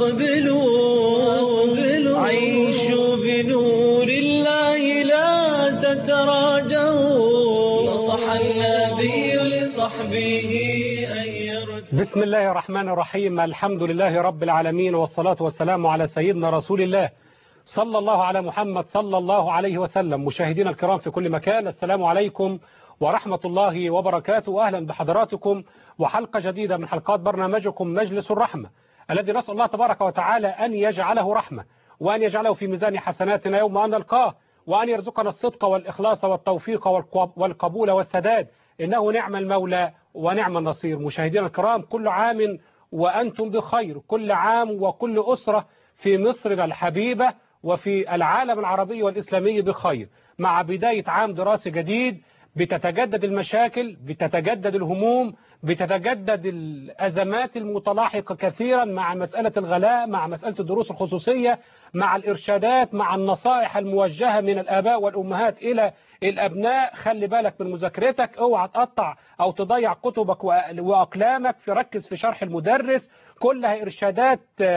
وأقبلوا عيشوا بنور الله لا تتراجعوا نصح النبي لصحبه أن يرتدوا بسم الله الرحمن الرحيم الحمد لله رب العالمين والصلاة والسلام على سيدنا رسول الله صلى الله على محمد صلى الله عليه وسلم مشاهدينا الكرام في كل مكان السلام عليكم ورحمة الله وبركاته أهلا بحضراتكم وحلقة جديدة من حلقات برنامجكم مجلس الرحمة الذي نسأل الله تبارك وتعالى أن يجعله رحمة وأن يجعله في ميزان حسناتنا يوم أن نلقاه وأن يرزقنا الصدق والإخلاص والتوفيق والقبول والسداد إنه نعم المولى ونعم النصير مشاهدينا الكرام كل عام وأنتم بخير كل عام وكل أسرة في مصر الحبيبة وفي العالم العربي والإسلامي بخير مع بداية عام دراسي جديد بتتجدد المشاكل بتتجدد الهموم بتتجدد الأزمات المتلاحقة كثيرا مع مسألة الغلاء مع مسألة الدروس الخصوصية مع الإرشادات مع النصائح الموجهة من الآباء والأمهات إلى الأبناء خلي بالك من مذاكرتك اوعى تقطع أو تضيع كتبك وأقلامك في ركز في شرح المدرس كلها إرشادات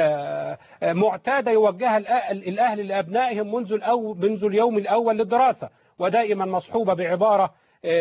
معتادة يوجهها الأهل لأبنائهم منذ, الأو منذ اليوم الأول للدراسة ودائما مصحوبة بعبارة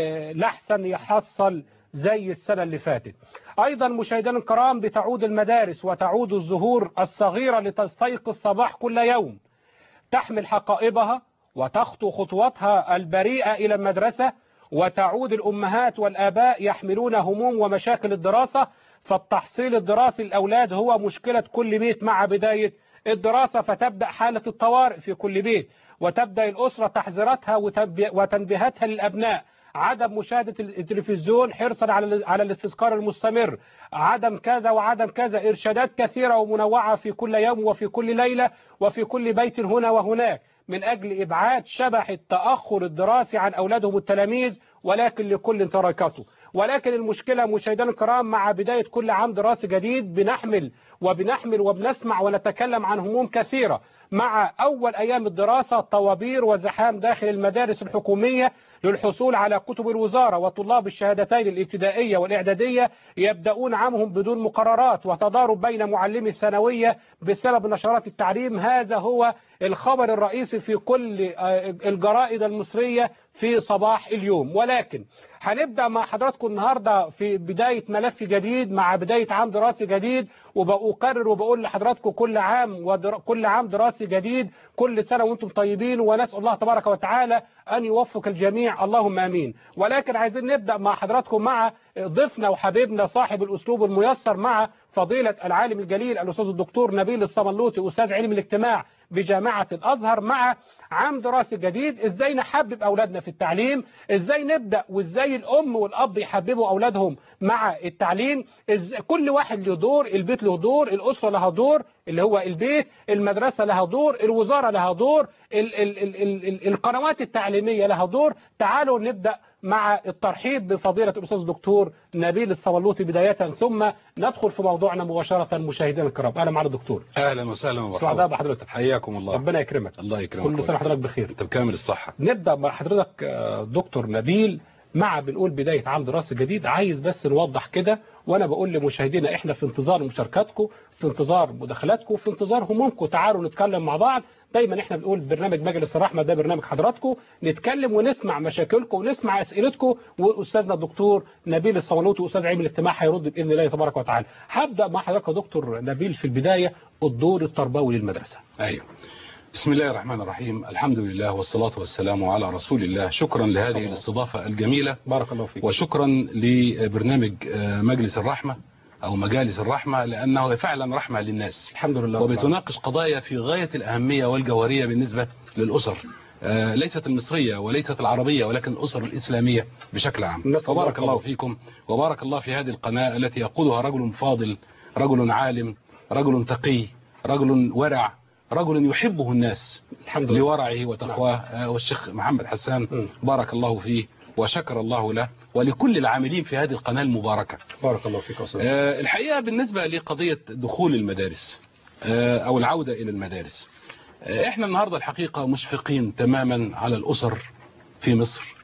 لحسن يحصل زي السنة اللي فاتت أيضا مشاهدينا الكرام بتعود المدارس وتعود الزهور الصغيرة لتستيقظ صباح كل يوم تحمل حقائبها وتخطو خطواتها البريئة إلى المدرسة وتعود الأمهات والآباء يحملون هموم ومشاكل الدراسة فالتحصيل الدراسي الأولاد هو مشكلة كل بيت مع بداية الدراسة فتبدأ حالة الطوارئ في كل بيت وتبدأ الأسرة تحذيراتها وتنبيهاتها للأبناء عدم مشاهدة التلفزيون حرصا على على الاستذكار المستمر عدم كذا وعدم كذا إرشادات كثيرة ومنوعة في كل يوم وفي كل ليلة وفي كل بيت هنا وهناك من أجل إبعاد شبح التأخر الدراسي عن أولادهم التلاميذ ولكن لكل تركته ولكن المشكلة مشاهدينا الكرام مع بداية كل عام دراسي جديد بنحمل وبنحمل وبنسمع ونتكلم عن هموم كثيرة مع أول أيام الدراسة طوابير وزحام داخل المدارس الحكومية للحصول على كتب الوزارة وطلاب الشهادتين الابتدائية والإعدادية يبدأون عامهم بدون مقررات وتضارب بين معلمي الثانوية بسبب نشرات التعليم هذا هو الخبر الرئيسي في كل الجرائد المصرية في صباح اليوم ولكن هنبدأ مع حضراتكم النهاردة في بداية ملف جديد مع بداية عام دراسي جديد وبأقرر وبقول لحضراتكم كل عام ودر... كل عام دراسي جديد كل سنة وانتم طيبين ونسأل الله تبارك وتعالى أن يوفق الجميع اللهم آمين ولكن عايزين نبدأ مع حضراتكم مع ضيفنا وحبيبنا صاحب الأسلوب الميسر مع فضيلة العالم الجليل الأستاذ الدكتور نبيل الصملوطي أستاذ علم الاجتماع بجامعة الأزهر مع عام دراسي جديد ازاي نحبب أولادنا في التعليم ازاي نبدأ وازاي الأم والأب يحببوا أولادهم مع التعليم إزاي كل واحد له دور البيت له دور الأسرة لها دور اللي هو البيت المدرسة لها دور الوزارة لها دور ال ال ال ال ال القنوات التعليمية لها دور تعالوا نبدأ مع الترحيب بفضيلة الأستاذ الدكتور نبيل الصولوطي بداية ثم ندخل في موضوعنا مباشرة مشاهدينا الكرام أهلا معنا الدكتور أهلا وسهلا سعداء ومرحبا بحضرتك حياكم الله ربنا يكرمك الله يكرمك كل سنة حضرتك بخير انت بكامل الصحة نبدأ مع حضرتك دكتور نبيل مع بنقول بداية عام دراسي جديد عايز بس نوضح كده وانا بقول لمشاهدينا احنا في انتظار مشاركاتكم في انتظار مداخلاتكم في انتظار همومكم تعالوا نتكلم مع بعض دايما احنا بنقول برنامج مجلس الرحمة ده برنامج حضراتكم نتكلم ونسمع مشاكلكم ونسمع اسئلتكم واستاذنا الدكتور نبيل الصولوطي واستاذ علم الاجتماع هيرد باذن الله تبارك وتعالى هبدا مع حضرتك يا دكتور نبيل في البدايه الدور التربوي للمدرسه ايوه بسم الله الرحمن الرحيم الحمد لله والصلاة والسلام على رسول الله شكرا لهذه الاستضافة الجميلة بارك الله فيك وشكرا لبرنامج مجلس الرحمة أو مجالس الرحمة لأنه فعلا رحمة للناس الحمد لله وبتناقش قضايا في غاية الأهمية والجوهرية بالنسبة للأسر آه، ليست المصرية وليست العربية ولكن الأسر الإسلامية بشكل عام نسأل الله وبارك الله القبول. فيكم وبارك الله في هذه القناة التي يقودها رجل فاضل رجل عالم رجل تقي رجل ورع رجل يحبه الناس الحمد لله لورعه وتقواه آه، والشيخ محمد حسان م. بارك الله فيه وشكر الله له ولكل العاملين في هذه القناة المباركة بارك الله فيك يا استاذ آه، الحقيقة بالنسبة لقضية دخول المدارس آه، أو العودة إلى المدارس آه، إحنا النهاردة الحقيقة مشفقين تماما على الأسر في مصر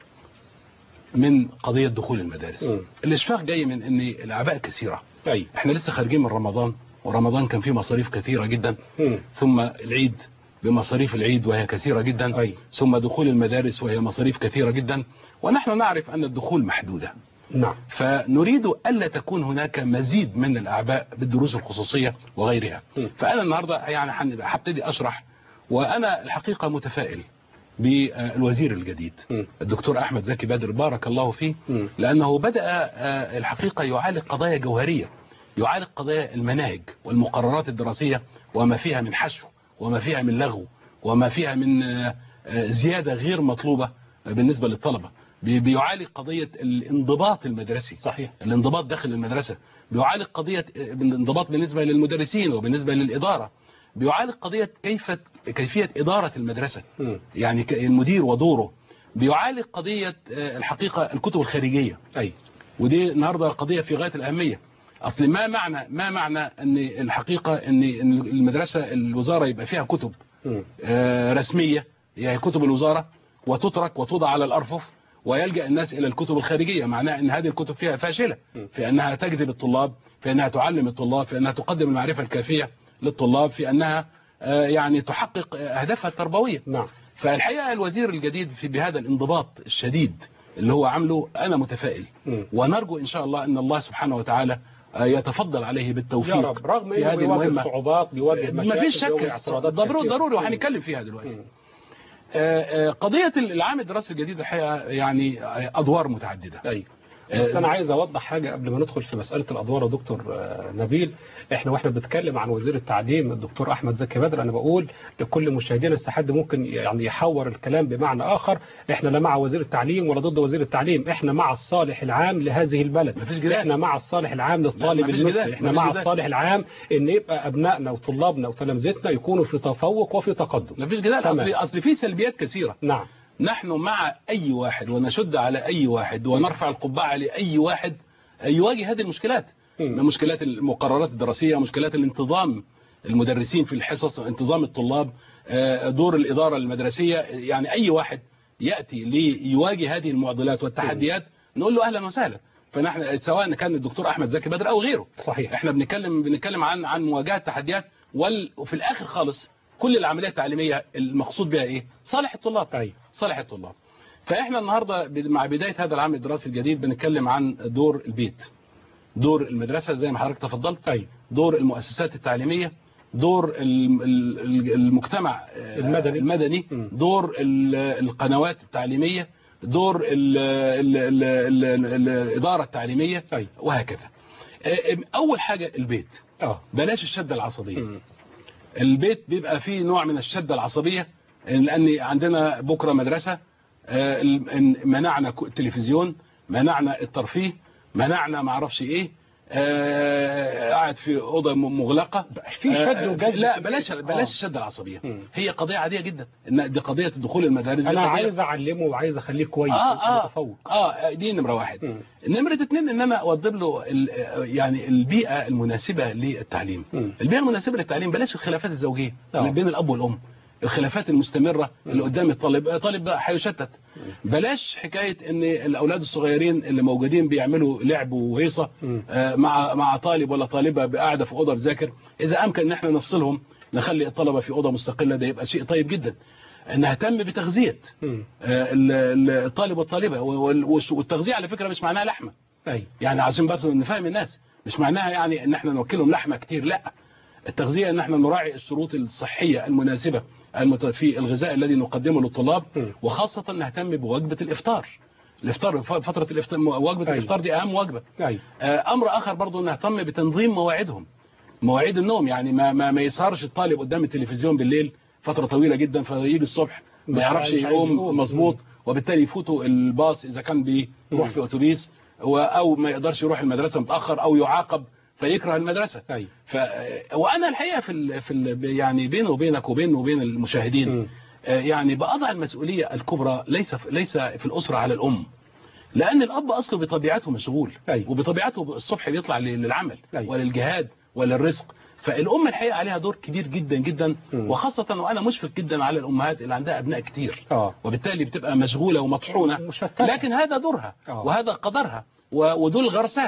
من قضية دخول المدارس مم. الإشفاق جاي من أن الأعباء كثيرة طيب إحنا لسه خارجين من رمضان ورمضان كان فيه مصاريف كثيرة جدا مم. ثم العيد بمصاريف العيد وهي كثيرة جدا أي. ثم دخول المدارس وهي مصاريف كثيرة جدا ونحن نعرف أن الدخول محدودة نعم فنريد ألا تكون هناك مزيد من الأعباء بالدروس الخصوصية وغيرها م. فأنا النهاردة يعني هن- هبتدي أشرح وأنا الحقيقة متفائل بالوزير الجديد م. الدكتور أحمد زكي بدر بارك الله فيه م. لأنه بدأ آه، الحقيقة يعالج قضايا جوهرية يعالج قضايا المناهج والمقررات الدراسية وما فيها من حشو وما فيها من لغو وما فيها من آه، آه، زيادة غير مطلوبة بالنسبة للطلبة بي- بيعالج قضية الانضباط المدرسي صحيح الانضباط داخل المدرسة بيعالج قضية الانضباط بالنسبة للمدرسين وبالنسبة للإدارة بيعالج قضية كيف كيفية إدارة المدرسة مم. يعني ك- المدير ودوره بيعالج قضية آه، الحقيقة الكتب الخارجية أي ودي النهاردة قضية في غاية الأهمية أصل ما معنى ما معنى أن الحقيقة أن إن المدرسة الوزارة يبقى فيها كتب مم. آه، رسمية هي كتب الوزارة وتترك وتوضع على الأرفف ويلجأ الناس إلى الكتب الخارجية معناه أن هذه الكتب فيها فاشلة في أنها تجذب الطلاب في أنها تعلم الطلاب في أنها تقدم المعرفة الكافية للطلاب في أنها آه، يعني تحقق آه، أهدافها التربوية نعم فالحقيقة الوزير الجديد في بهذا الانضباط الشديد اللي هو عامله أنا متفائل مم. ونرجو إن شاء الله أن الله سبحانه وتعالى آه، يتفضل عليه بالتوفيق يا رب رغم في انه هذه بيواجه المهمة صعوبات بيواجه مشاكل ما فيش شك بيواجه اعتراضات ضروري كثيرة. ضروري مم. وهنتكلم فيها دلوقتي مم. آه، آه، قضية العام الدراسي الجديد الحقيقة يعني آه، أدوار متعددة ايوه آه، بس انا عايز اوضح حاجه قبل ما ندخل في مساله الادوار يا دكتور آه، نبيل احنا واحنا بنتكلم عن وزير التعليم الدكتور احمد زكي بدر انا بقول لكل مشاهدينا بس حد ممكن يعني يحور الكلام بمعنى اخر احنا لا مع وزير التعليم ولا ضد وزير التعليم احنا مع الصالح العام لهذه البلد مفيش جدال. احنا مع الصالح العام للطالب مفيش المصري جدال. احنا مفيش مع جدال. الصالح العام ان يبقى ابنائنا وطلابنا وتلامذتنا يكونوا في تفوق وفي تقدم مفيش جدال تمام. أصل أصل في سلبيات كثيرة نعم نحن مع أي واحد ونشد على أي واحد ونرفع القبعة لأي واحد يواجه هذه المشكلات مم. مشكلات المقررات الدراسية مشكلات الانتظام المدرسين في الحصص انتظام الطلاب آه، دور الإدارة المدرسية يعني أي واحد يأتي ليواجه هذه المعضلات والتحديات نقول له أهلا وسهلا فنحن سواء كان الدكتور أحمد زكي بدر أو غيره صحيح احنا بنتكلم بنتكلم عن عن مواجهه تحديات وال- وفي الاخر خالص كل العمليه التعليميه المقصود بها ايه صالح الطلاب ايوه صالح الطلاب فاحنا النهارده ب- مع بدايه هذا العام الدراسي الجديد بنتكلم عن دور البيت دور المدرسه زي ما حضرتك تفضلت ايوه دور المؤسسات التعليميه دور ال- ال- ال- المجتمع آه، المدني. المدني م. دور ال- القنوات التعليميه دور ال ال ال ال ال الاداره التعليميه ايوه وهكذا آه، اول حاجه البيت اه بلاش الشده العصبيه مم. البيت بيبقى فيه نوع من الشده العصبيه لان عندنا بكره مدرسه آه، ال- منعنا ك- التلفزيون منعنا الترفيه منعنا ما اعرفش ايه آه، قاعد في اوضه م- مغلقه في شد آه، وجذب لا في بلاش البيت. بلاش آه. الشده العصبيه مم. هي قضيه عاديه جدا ان دي قضيه دخول المدارس دي انا قضية- عايز اعلمه وعايز اخليه كويس اه اه متفوق اه دي نمره واحد مم. نمرة اتنين ان انا اوضب له ال- يعني البيئة المناسبة للتعليم مم. البيئة المناسبة للتعليم بلاش الخلافات الزوجية آه. اللي بين الاب والام الخلافات المستمرة اللي قدام الطالب طالب بقى هيشتت بلاش حكاية ان الاولاد الصغيرين اللي موجودين بيعملوا لعب وهيصة مم. آه، مع مع طالب ولا طالبة قاعدة في اوضة بتذاكر اذا امكن ان احنا نفصلهم نخلي الطلبة في اوضة مستقلة ده يبقى شيء طيب جدا نهتم بتغذية مم. آه، ال- ال- الطالب والطالبة وال- والش- والتغذية على فكرة مش معناها لحمة ايوه يعني عشان بس نفهم الناس مش معناها يعني ان احنا نوكلهم لحمه كتير لا التغذيه ان احنا نراعي الشروط الصحيه المناسبه المت- في الغذاء الذي نقدمه للطلاب م. وخاصه نهتم بوجبه الافطار الافطار ف- فتره الافطار وجبه أيوة. الافطار دي اهم وجبه ايوه آه، امر اخر برضو نهتم بتنظيم مواعيدهم مواعيد النوم يعني ما ما, ما يسهرش الطالب قدام التلفزيون بالليل فتره طويله جدا فيجي الصبح مش ما يعرفش عايز- عايز يقوم يقوم. مظبوط وبالتالي يفوتوا الباص اذا كان بيروح مم. في اتوبيس و- او ما يقدرش يروح المدرسه متاخر او يعاقب فيكره المدرسه ايوه ف وانا الحقيقه في ال... في ال... يعني بيني وبينك وبين وبين المشاهدين مم. آه، يعني بأضع المسؤولية الكبرى ليس في ليس في الأسرة على الأم لأن الأب أصله بطبيعته مشغول أيوة. وبطبيعته الصبح بيطلع للعمل أيوة. وللجهاد وللرزق فالأم الحقيقة عليها دور كبير جدا جدا مم. وخاصة وأنا مشفق جدا على الأمهات اللي عندها أبناء كتير اه وبالتالي بتبقى مشغولة ومطحونة مشتتة. لكن هذا دورها آه. وهذا قدرها و- ودول غرسها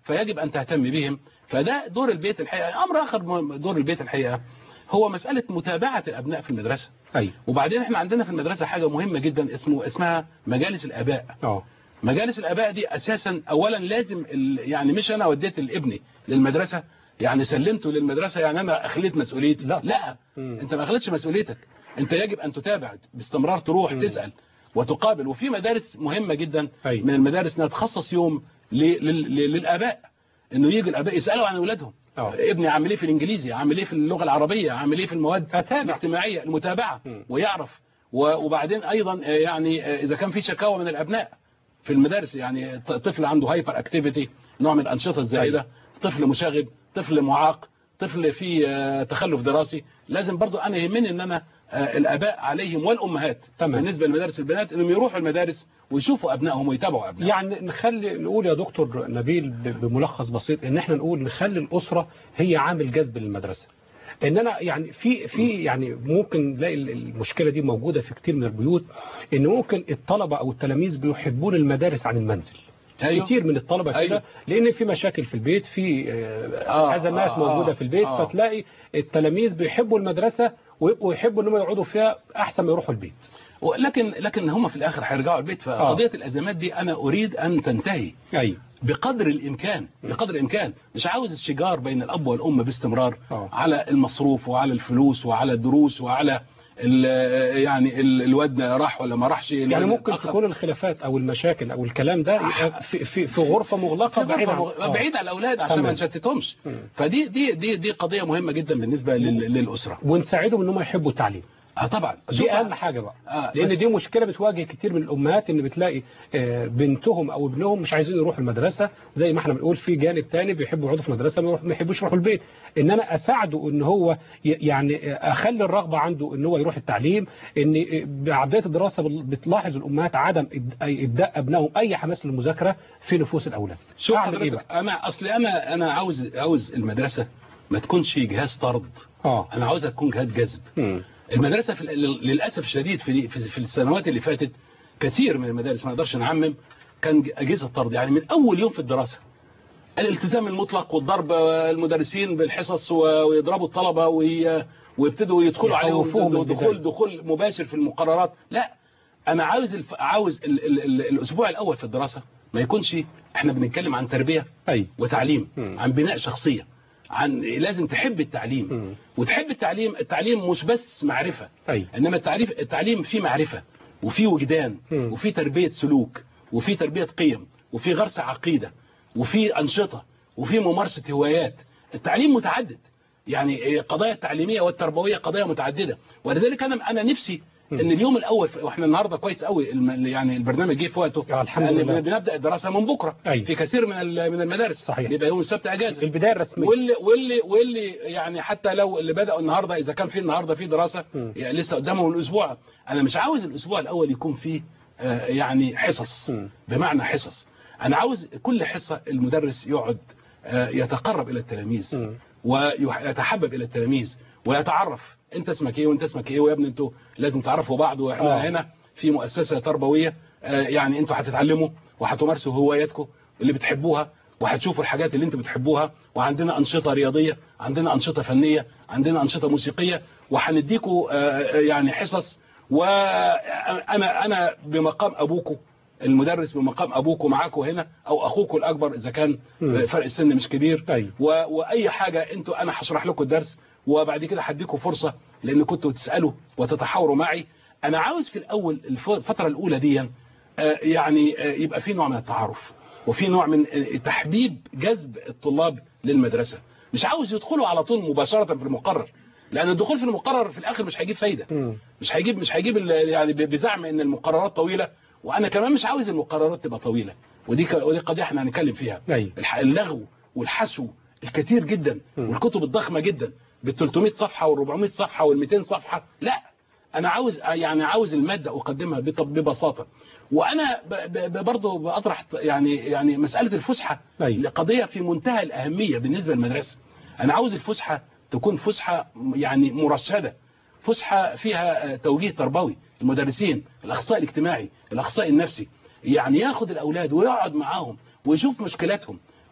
فيجب ان تهتم بهم فده دور البيت الحقيقه امر اخر مهم- دور البيت الحقيقه هو مساله متابعه الابناء في المدرسه ايوه وبعدين احنا عندنا في المدرسه حاجه مهمه جدا اسمه اسمها مجالس الاباء اه مجالس الاباء دي اساسا اولا لازم ال... يعني مش انا وديت لابني للمدرسه يعني سلمته للمدرسه يعني انا اخليت مسؤوليتي لا. لا مم. انت ما اخلتش مسؤوليتك انت يجب ان تتابع باستمرار تروح مم. تسال وتقابل وفي مدارس مهمه جدا أي. من المدارس انها تخصص يوم ل... لل... لل- للاباء انه يجي الاباء يسالوا عن اولادهم آه. ابني عامل ايه في الانجليزي عامل ايه في اللغه العربيه عامل ايه في المواد أتابع. الاجتماعيه المتابعه مم. ويعرف و- وبعدين ايضا آه، يعني آه، اذا كان في شكاوى من الابناء في المدارس يعني ط- طفل عنده هايبر اكتيفيتي نوع من الانشطه الزائده طفل مشاغب طفل معاق طفل فيه آه، تخلف دراسي لازم برضو انا يهمني ان انا آه، الاباء عليهم والامهات تمام. بالنسبه لمدارس البنات انهم يروحوا المدارس ويشوفوا ابنائهم ويتابعوا ابنائهم يعني نخلي نقول يا دكتور نبيل ب- بملخص بسيط ان احنا نقول نخلي الاسره هي عامل جذب للمدرسه ان انا يعني في في يعني ممكن نلاقي ال- المشكله دي موجوده في كتير من البيوت ان ممكن الطلبه او التلاميذ بيحبون المدارس عن المنزل أيوه. كتير من الطلبه كده أيوه. لان في مشاكل في البيت في آه، آه، ازمات آه، موجوده آه، في البيت آه. فتلاقي التلاميذ بيحبوا المدرسه ويبقوا يحبوا انهم يقعدوا فيها احسن ما يروحوا البيت لكن لكن هم في الاخر هيرجعوا البيت فقضيه الازمات دي انا اريد ان تنتهي ايوه بقدر الامكان بقدر الامكان مش عاوز الشجار بين الاب والام باستمرار آه. على المصروف وعلى الفلوس وعلى الدروس وعلى ال- يعني ال- الواد راح ولا ما راحش يعني الواد ممكن اتأخر. تكون الخلافات او المشاكل او الكلام ده يبقى في في, في غرفه مغلقه في بعيد غرفة عن مغ- آه. بعيد عن الاولاد عشان تمام. ما نشتتهمش مم. فدي دي دي دي قضيه مهمه جدا بالنسبه لل- للاسره ونساعدهم ان هم يحبوا التعليم اه طبعا دي اهم حاجه بقى آه، بس- لان دي مشكله بتواجه كتير من الامهات ان بتلاقي آه، بنتهم او ابنهم مش عايزين يروحوا المدرسه زي ما احنا بنقول في جانب تاني بيحبوا يقعدوا في المدرسه ما يروح- ما يحبوش يروحوا البيت ان انا اساعده ان هو ي- يعني آه، اخلي الرغبه عنده ان هو يروح التعليم ان آه، مع بدايه الدراسه بال- بتلاحظ الامهات عدم إب- أي ابداء ابنائهم اي حماس للمذاكره في نفوس الاولاد شوف أعمل إيه حضرتك انا اصل انا انا عاوز عاوز المدرسه ما تكونش جهاز طرد اه انا عاوزها تكون جهاز جذب مم. المدرسه في ال- للاسف الشديد في في في السنوات اللي فاتت كثير من المدارس ما نقدرش نعمم كان اجهزه طرد يعني من اول يوم في الدراسه الالتزام المطلق والضرب المدرسين بالحصص و- ويضربوا الطلبه وي- ويبتدوا يدخلوا عليهم يخوفوهم من دخول البداية. دخول مباشر في المقررات لا انا عاوز الف... عاوز ال... ال... ال... الاسبوع الاول في الدراسه ما يكونش احنا بنتكلم عن تربيه اي وتعليم مم. عن بناء شخصيه عن لازم تحب التعليم مم. وتحب التعليم التعليم مش بس معرفه اي انما التعريف التعليم فيه معرفه وفيه وجدان مم. وفيه تربيه سلوك وفيه تربيه قيم وفيه غرس عقيده وفيه انشطه وفيه ممارسه هوايات التعليم متعدد يعني قضايا التعليميه والتربويه قضايا متعدده ولذلك انا انا نفسي مم. ان اليوم الاول واحنا النهارده كويس قوي الم- يعني البرنامج جه في وقته آه، الحمد لأن لله. بنبدا الدراسه من بكره أيوة. في كثير من ال- من المدارس صحيح. بيبقى يوم السبت اجازه البدايه الرسميه واللي واللي واللي يعني حتى لو اللي بدأوا النهارده اذا كان في النهارده في دراسه مم. يعني لسه قدامهم الاسبوع انا مش عاوز الاسبوع الاول يكون فيه آه، يعني حصص مم. بمعنى حصص انا عاوز كل حصه المدرس يقعد آه، يتقرب الى التلاميذ مم. ويتحبب الى التلاميذ ويتعرف انت اسمك ايه وانت اسمك ايه ويا ابني انتوا لازم تعرفوا بعض واحنا آه. هنا في مؤسسه تربويه آه، يعني انتوا هتتعلموا وهتمارسوا هواياتكم اللي بتحبوها وهتشوفوا الحاجات اللي انتوا بتحبوها وعندنا انشطه رياضيه عندنا انشطه فنيه عندنا انشطه موسيقيه وهنديكوا آه، يعني حصص وانا انا بمقام ابوكم المدرس بمقام ابوكم معاكم هنا او اخوكم الاكبر اذا كان مم. فرق السن مش كبير أيوة. و... واي حاجه انتوا انا هشرح لكم الدرس وبعد كده هديكم فرصه لان كنتوا تسالوا وتتحاوروا معي انا عاوز في الاول الف- الفتره الاولى دي آه، يعني آه، يبقى في نوع من التعارف وفي نوع من آه، تحبيب جذب الطلاب للمدرسه مش عاوز يدخلوا على طول مباشره في المقرر لان الدخول في المقرر في الاخر مش هيجيب فايده مم. مش هيجيب مش هيجيب ال- يعني ب- بزعم ان المقررات طويله وانا كمان مش عاوز المقررات تبقى طويله ودي ك- ودي قضيه احنا هنتكلم فيها أيوة. الح- اللغو والحشو الكثير جدا مم. والكتب الضخمه جدا بال 300 صفحه وال 400 صفحه وال 200 صفحه لا انا عاوز يعني عاوز الماده اقدمها بط- ببساطه وانا ب- ب- برضه بطرح يعني يعني مساله الفسحه أيوة. قضيه في منتهى الاهميه بالنسبه للمدرسه انا عاوز الفسحه تكون فسحه يعني مرشده فسحه فيها آه، توجيه تربوي المدرسين الاخصائي الاجتماعي الاخصائي النفسي يعني ياخد الاولاد ويقعد معاهم ويشوف مشكلاتهم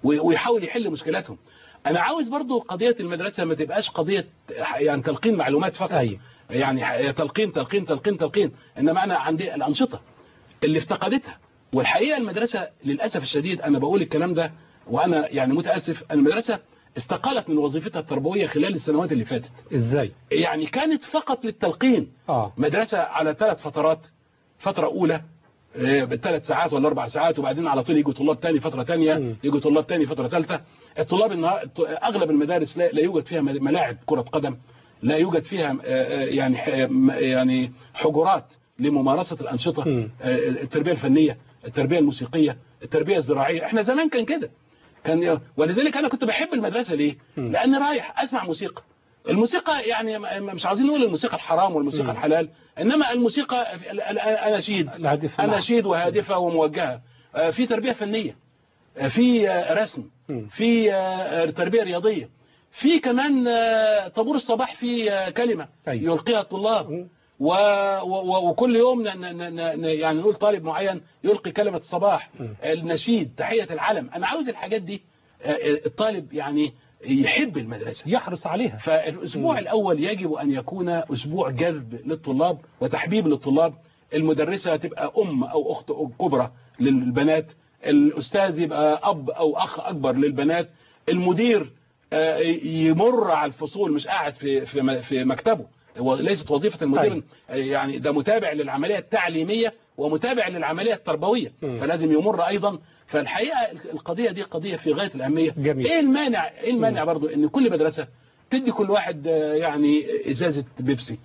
و- ويحاول يحل مشكلاتهم انا عاوز برضو قضيه المدرسه ما تبقاش قضيه يعني تلقين معلومات فقط أيوة. يعني ح- تلقين تلقين تلقين تلقين انما انا عندي الانشطه اللي افتقدتها والحقيقه المدرسه للاسف الشديد انا بقول الكلام ده وانا يعني متاسف أن المدرسه استقالت من وظيفتها التربويه خلال السنوات اللي فاتت ازاي يعني كانت فقط للتلقين اه مدرسة على ثلاث فترات فترة أولى آه، بالثلاث ساعات ولا أربع ساعات وبعدين على طول يجوا طلاب تاني فترة تانية مم. يجوا طلاب تاني فترة ثالثة الطلاب النهار... أغلب المدارس لا, لا يوجد فيها ملاعب كرة قدم لا يوجد فيها آه، آه، يعني ح- م- يعني حجرات لممارسة الأنشطة مم. آه، التربية الفنية التربية الموسيقية التربية الزراعية احنا زمان كان كده كان ولذلك انا كنت بحب المدرسة ليه مم. لان رايح اسمع موسيقى الموسيقى يعني م- مش عاوزين نقول الموسيقى الحرام والموسيقى مم. الحلال انما الموسيقى ال- ال- اناشيد الهدف نعم. اناشيد وهادفة وموجهة آه، في تربية فنية آه، في آه، رسم مم. في آه، تربية رياضية في كمان آه، طابور الصباح في آه، كلمة أيوة. يلقيها الطلاب مم. و... و... وكل يوم ن... ن... ن... ن... يعني نقول طالب معين يلقي كلمة الصباح مم. النشيد تحية العلم أنا عاوز الحاجات دي آه، الطالب يعني يحب المدرسة يحرص عليها فالأسبوع مم. الأول يجب أن يكون أسبوع جذب للطلاب وتحبيب للطلاب المدرسة تبقى أم أو أخت كبرى للبنات الأستاذ يبقى أب أو أخ أكبر للبنات المدير آه، يمر على الفصول مش قاعد في في في مكتبه هو ليست وظيفة المدير طيب. آه، يعني ده متابع للعملية التعليمية ومتابع للعملية التربوية مم. فلازم يمر أيضا فالحقيقة القضية دي قضية في غاية الأهمية جميل. إيه المانع إيه المانع برضو إن كل مدرسة تدي كل واحد آه، يعني إزازة بيبسي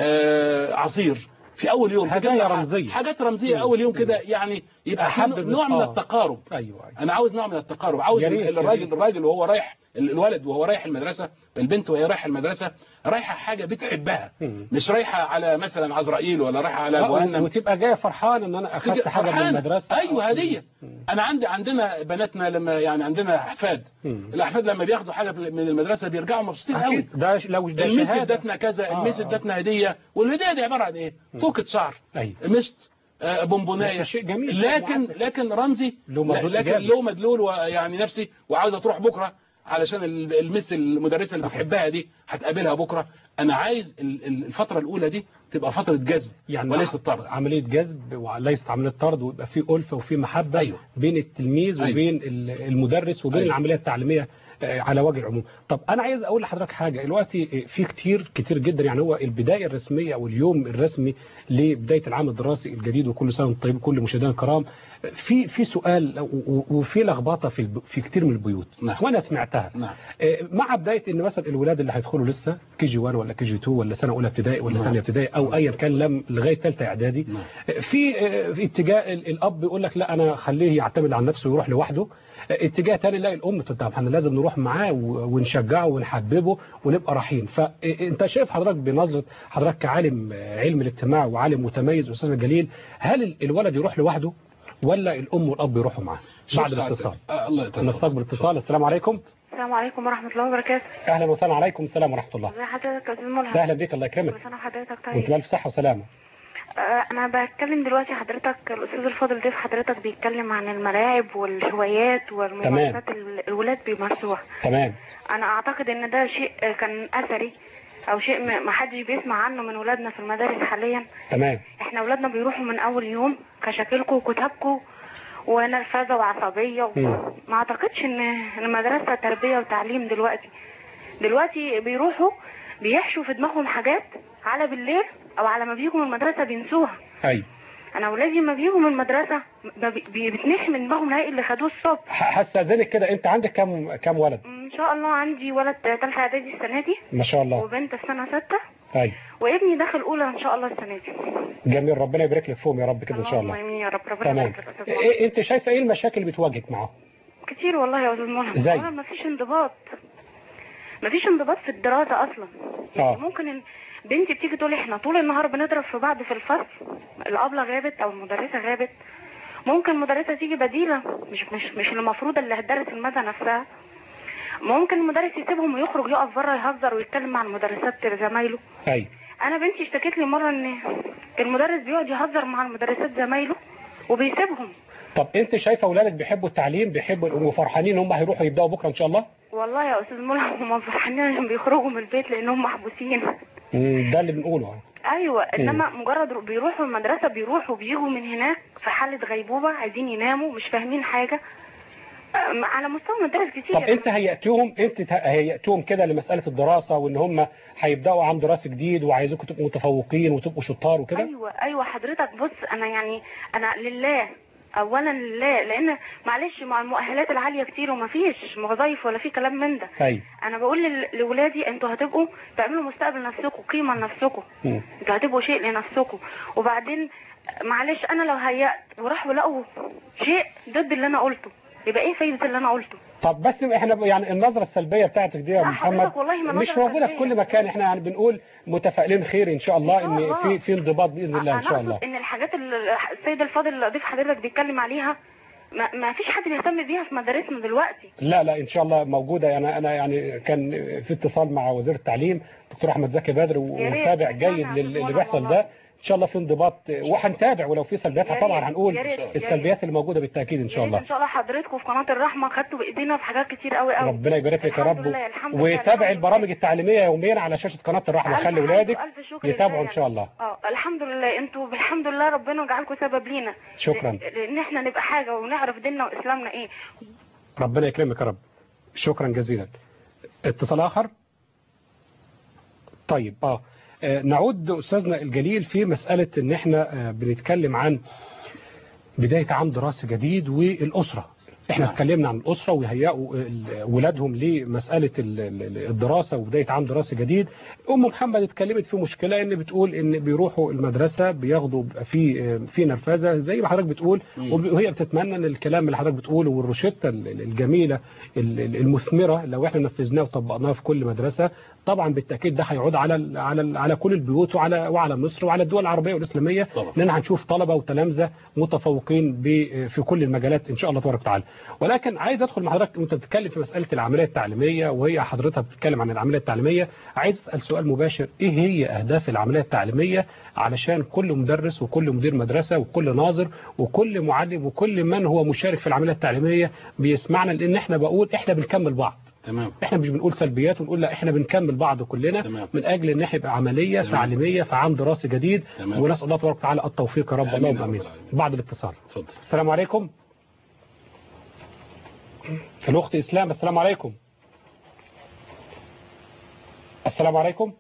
آه، عصير في أول يوم هدايا تجيب له رمزية. حاجات رمزية مم. أول يوم كده يعني يبقى في أحبب نوع من آه. التقارب ايوه أيوة. انا عاوز نوع من التقارب عاوز يا ريت، يا الراجل ريت. الراجل وهو رايح الولد وهو رايح المدرسه البنت وهي رايحه المدرسه رايحه حاجه بتحبها مم. مش رايحه على مثلا عزرائيل ولا رايحه على لا، جهنم وتبقى جايه فرحان ان انا اخذت تيجي حاجه من فرحانة. المدرسه ايوه هديه مم. انا عندي عندنا بناتنا لما يعني عندنا احفاد مم. الاحفاد لما بياخدوا حاجه من المدرسه بيرجعوا مبسوطين قوي اكيد ده ش- لو ده الميس شهاده ادتنا كذا آه، الميس آه. ادتنا هديه والهديه دي عباره عن ايه توكه شعر ايوه مست آه، بونبونايه ده شيء جميل، شيء لكن معبر. لكن رمزي له مردود لكن إيجابي. له مدلول ويعني نفسي وعاوزه تروح بكره علشان ال- المس المدرسه اللي صحيح. بتحبها دي هتقابلها بكره انا عايز ال- ال- الفتره الاولى دي تبقى فتره جذب يعني وليست طرد عملية جذب وليست عملية طرد ويبقى في ألفة وفي محبة أيوة. بين التلميذ أيوة. وبين ال- المدرس وبين أيوة. العملية التعليمية آه، على وجه العموم طب أنا عايز أقول لحضرتك حاجة دلوقتي آه، في كتير كتير جدا يعني هو البداية الرسمية أو اليوم الرسمي لبداية العام الدراسي الجديد وكل سنة وانتم طيبين كل مشاهدينا الكرام آه، في في سؤال و- و- وفي لخبطة في الب- في كتير من البيوت نعم. وأنا سمعتها نعم آه، مع بدايه ان مثلا الولاد اللي هيدخلوا لسه كي جي 1 ولا كي جي 2 ولا سنه اولى ابتدائي ولا نعم. ثانيه ابتدائي او ايا كان لم لغايه ثالثه اعدادي نعم. آه، في آه، في اتجاه ال- الاب يقول لك لا انا خليه يعتمد على نفسه ويروح لوحده آه، اتجاه ثاني لا الام طب احنا لازم نروح معاه و- ونشجعه ونحببه ونبقى رايحين فانت شايف حضرتك بنظره حضرتك كعالم آه، علم الاجتماع وعالم متميز استاذ جليل هل ال- الولد يروح لوحده ولا الام والاب يروحوا معاه شوف بعد سعادتك. الاتصال آه الله يتفضل. نستقبل اتصال السلام عليكم السلام عليكم ورحمة الله وبركاته اهلا وسهلا عليكم السلام ورحمه الله ازي حضرتك يا استاذ ملهم اهلا بك الله يكرمك كل سنة وحضرتك وانت طيب بألف صحه وسلامه آه، انا بتكلم دلوقتي حضرتك الاستاذ الفاضل ضيف حضرتك بيتكلم عن الملاعب والهوايات والممارسات ال- الولاد بيمارسوها تمام انا اعتقد ان ده شيء آه، كان اثري او شيء م- ما حدش بيسمع عنه من ولادنا في المدارس حاليا تمام احنا ولادنا بيروحوا من اول يوم كشكلكم وكتابكم ونرفزه وعصبيه و... مم. ما اعتقدش ان إن المدرسه تربيه وتعليم دلوقتي دلوقتي بيروحوا بيحشوا في دماغهم حاجات على بالليل او على ما بيجوا من المدرسه بينسوها ايوه انا ولادي ما بيجوا من المدرسه ب- بي- بتنحي من دماغهم الهي اللي خدوه الصبح ح- هستاذنك كده انت عندك كم كم ولد ان شاء الله عندي ولد ثالثه اعدادي السنه دي ما شاء الله وبنت في سنه سته ايوه وابني داخل اولى ان شاء الله السنه دي جميل ربنا يبارك لك فيهم يا رب كده ان شاء اللهم الله امين يا رب ربنا تمام يبارك لك يا أستاذ إيه انت شايفه ايه المشاكل اللي بتواجهك معاهم كتير والله يا استاذ ملهم زي؟ اولا مفيش انضباط مفيش انضباط في الدراسه اصلا يعني آه. ممكن ال- بنتي بتيجي تقول احنا طول النهار بنضرب في بعض في الفصل الابله غابت او المدرسه غابت ممكن مدرسه تيجي بديله مش مش مش المفروض اللي هتدرس الماده نفسها ممكن المدرس يسيبهم ويخرج يقف بره يهزر ويتكلم مع المدرسات زمايله ايوه انا بنتي اشتكت لي مره ان المدرس بيقعد يهزر مع المدرسات زمايله وبيسيبهم طب انت شايفه اولادك بيحبوا التعليم بيحبوا وفرحانين هم هيروحوا يبداوا بكره ان شاء الله والله يا استاذ ملهم هم فرحانين عشان بيخرجوا من البيت لانهم محبوسين مم، ده اللي بنقوله ايوه انما مجرد بيروحوا المدرسه بيروحوا بيجوا من هناك في حاله غيبوبه عايزين يناموا مش فاهمين حاجه أم، على مستوى مدارس كتير طب انت هيأتوهم انت ته- هيأتوهم كده لمساله الدراسه وان هم هيبداوا عام دراسي جديد وعايزينكم تبقوا متفوقين وتبقوا شطار وكده ايوه ايوه حضرتك بص انا يعني انا لله اولا لله لان معلش مع المؤهلات العاليه كتير وما فيش وظايف ولا في كلام من ده ايوه انا بقول لل- لاولادي انتوا هتبقوا تعملوا مستقبل نفسكم قيمه لنفسكم مم. انتوا هتبقوا شيء لنفسكم وبعدين معلش انا لو هيأت وراحوا لقوا شيء ضد اللي انا قلته يبقى ايه فايده اللي انا قلته طب بس احنا يعني النظره السلبيه بتاعتك دي يا لا محمد حضرتك والله ما مش نظرة موجوده في سلبية. كل مكان احنا يعني بنقول متفائلين خير ان شاء الله إن شاء ان الله. في في انضباط باذن الله ان انا شاء الله اقصد ان الحاجات اللي السيد الفاضل اللي ضيف حضرتك بيتكلم عليها ما, ما فيش حد بيهتم بيها في مدارسنا دلوقتي لا لا ان شاء الله موجوده انا انا يعني كان في اتصال مع وزير التعليم دكتور احمد زكي بدر ريت. ومتابع جيد نعم، لل- اللي والله بيحصل والله. ده ان شاء الله في انضباط وهنتابع ولو في سلبيات يا ريت. طبعا هنقول يا ريت. يا ريت. السلبيات اللي موجوده بالتاكيد ان شاء يا ريت الله ان شاء الله حضرتكم في قناه الرحمه خدتوا بايدينا في حاجات كتير قوي قوي ربنا يبارك لك يا الحمد رب لله، الحمد لله، الحمد وتابع لله. البرامج التعليميه يوميا على شاشه قناه الرحمه ألف خلي حمد اولادك وألف شكر يتابعوا لله ان شاء الله اه الحمد لله انتوا بالحمد لله ربنا يجعلكم سبب لينا شكرا. ل- لان احنا نبقى حاجه ونعرف ديننا واسلامنا ايه ربنا يكرمك يا رب شكرا جزيلا اتصال اخر طيب اه آه، نعود استاذنا الجليل في مساله ان احنا آه، بنتكلم عن بدايه عام دراسي جديد والاسره احنا نعم. اتكلمنا عن الاسره ويهيئوا ال- ولادهم لمساله ال- ال- الدراسه وبدايه عام دراسي جديد ام محمد اتكلمت في مشكله ان بتقول ان بيروحوا المدرسه بياخدوا بيبقى في آه، في نرفزه زي ما حضرتك بتقول مم. وب- وهي بتتمنى ان الكلام اللي حضرتك بتقوله والروشته ال- ال- الجميله ال- ال- المثمره لو احنا نفذناه وطبقناه في كل مدرسه طبعا بالتاكيد ده هيعود على ال- على ال- على كل البيوت وعلى وعلى مصر وعلى الدول العربيه والاسلاميه طبعا. لان هنشوف طلبه وتلامذه متفوقين ب- في كل المجالات ان شاء الله تبارك وتعالى ولكن عايز ادخل مع حضرتك وانت بتتكلم في مساله العمليه التعليميه وهي حضرتك بتتكلم عن العمليه التعليميه عايز اسال سؤال مباشر ايه هي اهداف العمليه التعليميه علشان كل مدرس وكل مدير مدرسه وكل ناظر وكل معلم وكل من هو مشارك في العمليه التعليميه بيسمعنا لان احنا بقول احنا بنكمل بعض تمام احنا مش بنقول سلبيات ونقول لا احنا بنكمل بعض كلنا تمام. من اجل ان احنا يبقى عمليه تمام. تعليميه في عام دراسي جديد تمام. ونسال الله تبارك وتعالى التوفيق يا رب آمين اللهم يا رب امين العالمين. بعد الاتصال اتفضل السلام عليكم الاخت اسلام السلام عليكم السلام عليكم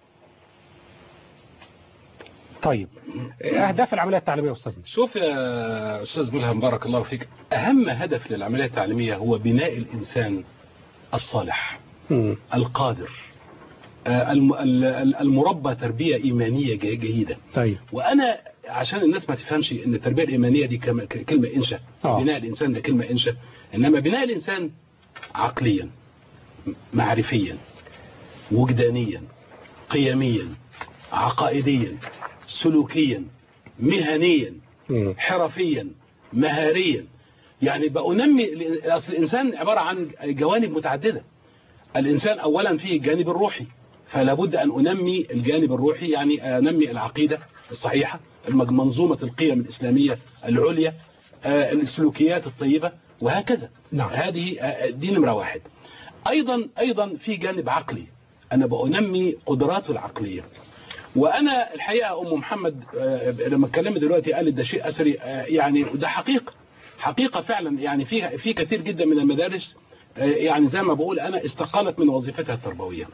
طيب اهداف العمليه التعليميه يا استاذنا شوف يا استاذ ملهم بارك الله فيك اهم هدف للعمليه التعليميه هو بناء الانسان الصالح مم. القادر آه، الم- ال- ال- المربى تربيه ايمانيه جي- جيده طيب وانا عشان الناس ما تفهمش ان التربيه الايمانيه دي كم- ك- كلمه انشا آه. بناء الانسان ده كلمه انشا انما بناء الانسان عقليا م- معرفيا وجدانيا قيميا عقائديا سلوكيا مهنيا مم. حرفيا مهاريا يعني بأنمي اصل الانسان عباره عن جوانب متعدده الانسان اولا فيه الجانب الروحي فلا بد ان انمي الجانب الروحي يعني انمي العقيده الصحيحه المج- منظومه القيم الاسلاميه العليا آه، السلوكيات الطيبه وهكذا نعم. هذه آه، دي نمره واحد ايضا ايضا في جانب عقلي انا بأنمي قدراته العقليه وانا الحقيقه ام محمد آه، لما اتكلمت دلوقتي قالت ده شيء اثري آه، يعني ده حقيقه حقيقه فعلا يعني في في كثير جدا من المدارس آه، يعني زي ما بقول انا استقالت من وظيفتها التربويه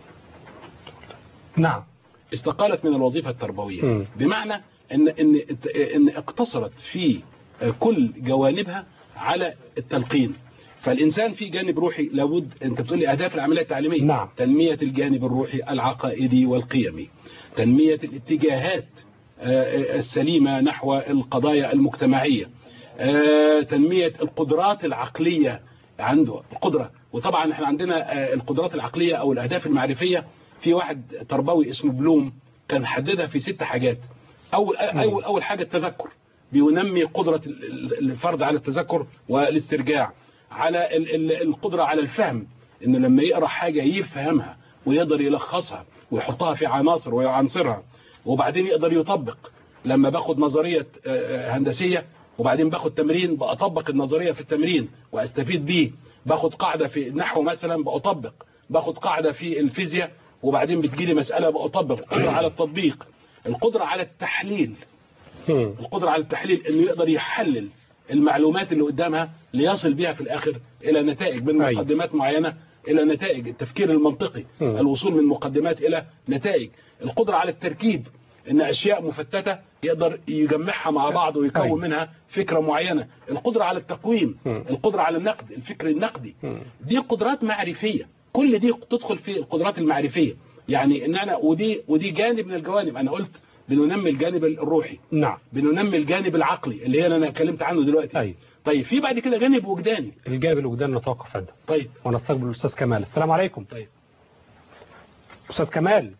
نعم استقالت من الوظيفه التربويه مم. بمعنى ان ان ان اقتصرت في آه، كل جوانبها على التلقين فالانسان في جانب روحي لابد انت بتقول لي اهداف العمليه التعليميه نعم. تنميه الجانب الروحي العقائدي والقيمي تنميه الاتجاهات آه، السليمه نحو القضايا المجتمعيه آه، تنميه القدرات العقليه عنده القدره وطبعا احنا عندنا آه، القدرات العقليه او الاهداف المعرفيه في واحد تربوي اسمه بلوم كان حددها في ست حاجات اول اول اول حاجه التذكر بينمي قدره ال- ال- الفرد على التذكر والاسترجاع على ال- ال- القدره على الفهم انه لما يقرا حاجه يفهمها ويقدر يلخصها ويحطها في عناصر ويعنصرها وبعدين يقدر يطبق لما باخد نظريه آه، آه، هندسيه وبعدين باخد تمرين بأطبق النظرية في التمرين وأستفيد بيه باخد قاعدة في النحو مثلا بأطبق باخد قاعدة في الفيزياء وبعدين بتجيلي مسألة بأطبق القدرة على التطبيق القدرة على التحليل مم. القدرة على التحليل انه يقدر يحلل المعلومات اللي قدامها ليصل بيها في الاخر الى نتائج من أيوة. مقدمات معينة الى نتائج التفكير المنطقي مم. الوصول من مقدمات الى نتائج القدرة على التركيب ان اشياء مفتتة يقدر يجمعها مع بعض ويكون أيوة. منها فكرة معينة القدرة على التقويم مم. القدرة على النقد الفكر النقدي مم. دي قدرات معرفية كل دي تدخل في القدرات المعرفية يعني ان انا ودي ودي جانب من الجوانب انا قلت بننمي الجانب الروحي نعم بننمي الجانب العقلي اللي هي اللي انا اتكلمت عنه دلوقتي أيوة. طيب في بعد كده جانب وجداني الجانب الوجدان نتوقف عنده طيب ونستقبل الأستاذ كمال السلام عليكم طيب أستاذ كمال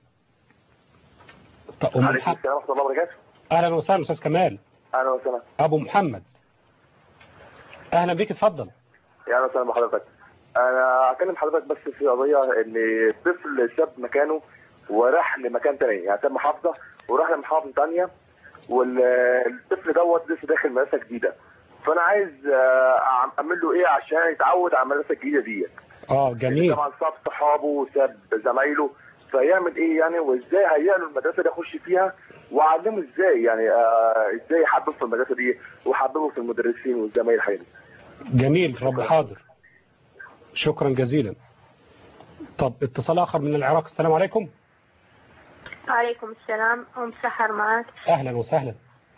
طب أم عليكم محمد السلام ورحمه الله وبركاته أهلا وسهلا أستاذ كمال اهلا وسهلا أبو محمد أهلا بيك اتفضل يا اهلا وسهلا بحضرتك انا هكلم حضرتك بس في قضيه ان طفل ساب مكانه وراح لمكان تاني يعني ساب محافظه وراح لمحافظه تانيه والطفل دوت لسه داخل مدرسه جديده فانا عايز آه، اعمل له ايه عشان يتعود على المدرسه الجديده ديت اه جميل طبعا ساب صحابه وساب زمايله فيعمل ايه يعني وازاي هيئ له المدرسه دي يخش فيها واعلمه ازاي يعني آه ازاي يحببه في المدرسه دي ويحببه في المدرسين والزمايل الحقيقي جميل رب حاضر شكرا جزيلا طب اتصال آخر من العراق السلام عليكم وعليكم السلام أم سحر معك أهلا وسهلا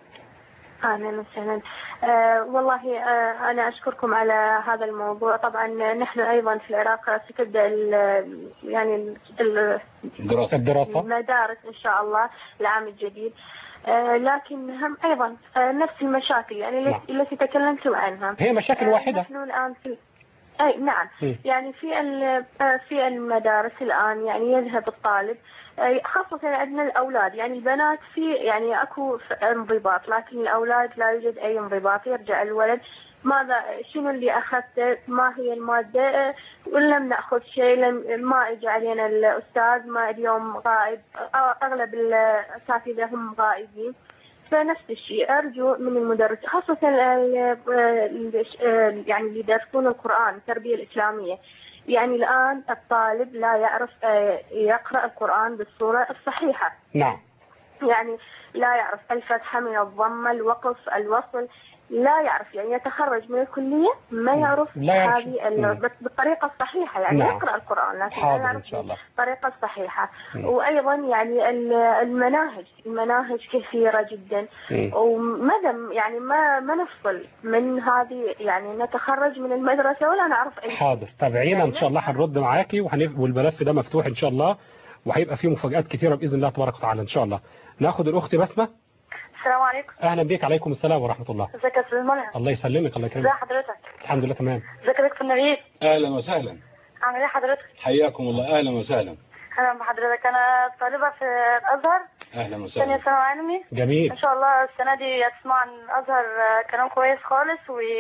أهلا وسهلا أه والله أه أنا أشكركم على هذا الموضوع طبعا نحن أيضا في العراق ستبدأ ال- يعني ال- دراسة الدراسة المدارس إن شاء الله العام الجديد أه لكن هم أيضا أه نفس المشاكل يعني نعم. التي- التي تكلمتم عنها هي مشاكل آه، واحدة نحن الآن في أي نعم م. يعني في ال- آه، في المدارس الآن يعني يذهب الطالب آه، خاصة عندنا الأولاد يعني البنات في يعني أكو ف- انضباط لكن الأولاد لا يوجد أي انضباط يرجع الولد ماذا شنو اللي أخذته ما هي المادة آه، ولم نأخذ شيء لم ما إجى علينا الأستاذ ما اليوم غائب آه، أغلب الأساتذة هم غائبين فنفس الشيء أرجو من المدرس خاصة ال- ال- ال- يعني اللي يدرسون القرآن التربية الإسلامية يعني الآن الطالب لا يعرف آه، يقرأ القرآن بالصورة الصحيحة نعم يعني لا يعرف الفتحة من الضمة الوقف الوصل لا يعرف يعني يتخرج من الكلية ما يعرف لا يعرف هذه شيء. ال- مم. بالطريقة الصحيحة يعني نعم. يقرأ القرآن لكن لا حاضر يعرف إن شاء الله الطريقة الصحيحة مم. وأيضا يعني ال- المناهج المناهج كثيرة جدا مم. وما دام يعني ما ما نفصل من هذه يعني نتخرج من المدرسة ولا نعرف أي شيء. حاضر تابعينا ان شاء الله هنرد معاكي وهنف... والملف ده مفتوح ان شاء الله وهيبقى فيه مفاجآت كثيرة بإذن الله تبارك وتعالى ان شاء الله ناخد الأخت بسمة السلام عليكم أهلا بك عليكم السلام ورحمة الله ازيك يا استاذ منى الله يسلمك الله ازي يكرمك حضرتك الحمد لله تمام ازيك يا دكتور نبيل اهلا وسهلا عامل ايه حضرتك حياكم الله اهلا وسهلا اهلا بحضرتك انا طالبه في الازهر اهلا ثانيه وسهلا ثانوي علمي جميل ان شاء الله السنه دي هتسمع عن الازهر آه، كلام كويس خالص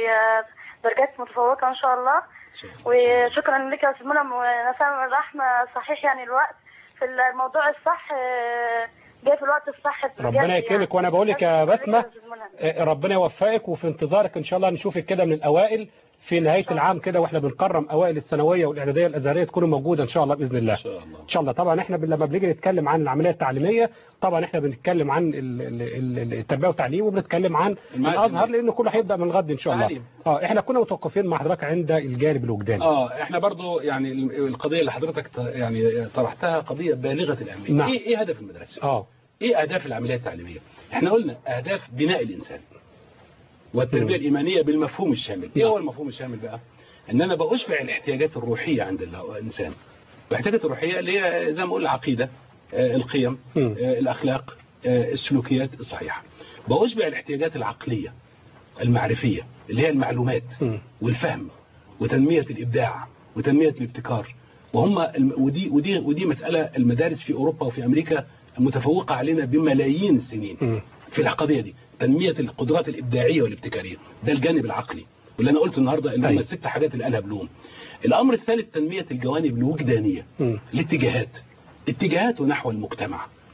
ودرجات متفوقه ان شاء الله وشكرا لك يا استاذ منى وانا فاهم الرحمه صحيح يعني الوقت في الموضوع الصح آه، جاي في الوقت الصح بجد ربنا يعني. يكرمك وانا بقول لك يا شكراً لك بسمة يا أستاذ منى. آه، ربنا يوفقك وفي انتظارك ان شاء الله نشوفك كده من الاوائل في نهاية العام كده واحنا بنكرم اوائل الثانوية والاعدادية الازهرية تكونوا موجودة ان شاء الله باذن الله ان شاء الله ان شاء الله طبعا احنا لما بنيجي نتكلم عن العمليه التعليميه طبعا احنا بنتكلم عن ال- ال- ال- التربيه والتعليم وبنتكلم عن المعهد الازهر العلمي. لان كله هيبدا من الغد ان شاء الله تعليم. اه احنا كنا متوقفين مع حضرتك عند الجانب الوجداني اه احنا برضو يعني ال- القضيه اللي حضرتك ط- يعني طرحتها قضيه بالغه الاهميه نعم. ايه ايه هدف المدرسه اه ايه اهداف العمليه التعليميه احنا قلنا اهداف بناء الانسان والتربيه مم. الايمانيه بالمفهوم الشامل ايه نعم. هو المفهوم الشامل بقى ان انا باشبع الاحتياجات الروحيه عند الانسان الاحتياجات الروحيه اللي هي زي ما اقول العقيده آه، القيم مم. آه، الاخلاق آه، السلوكيات الصحيحه باشبع الاحتياجات العقليه المعرفيه اللي هي المعلومات مم. والفهم وتنميه الابداع وتنميه الابتكار وهم الم- ودي ودي ودي مساله المدارس في اوروبا وفي امريكا متفوقه علينا بملايين السنين مم. في القضيه دي تنميه القدرات الابداعيه والابتكاريه ده الجانب العقلي واللي انا قلت النهارده ان هم أيوة. الست حاجات اللي قالها بلوم الامر الثالث تنميه الجوانب الوجدانيه مم. الاتجاهات اتجاهاته نحو المجتمع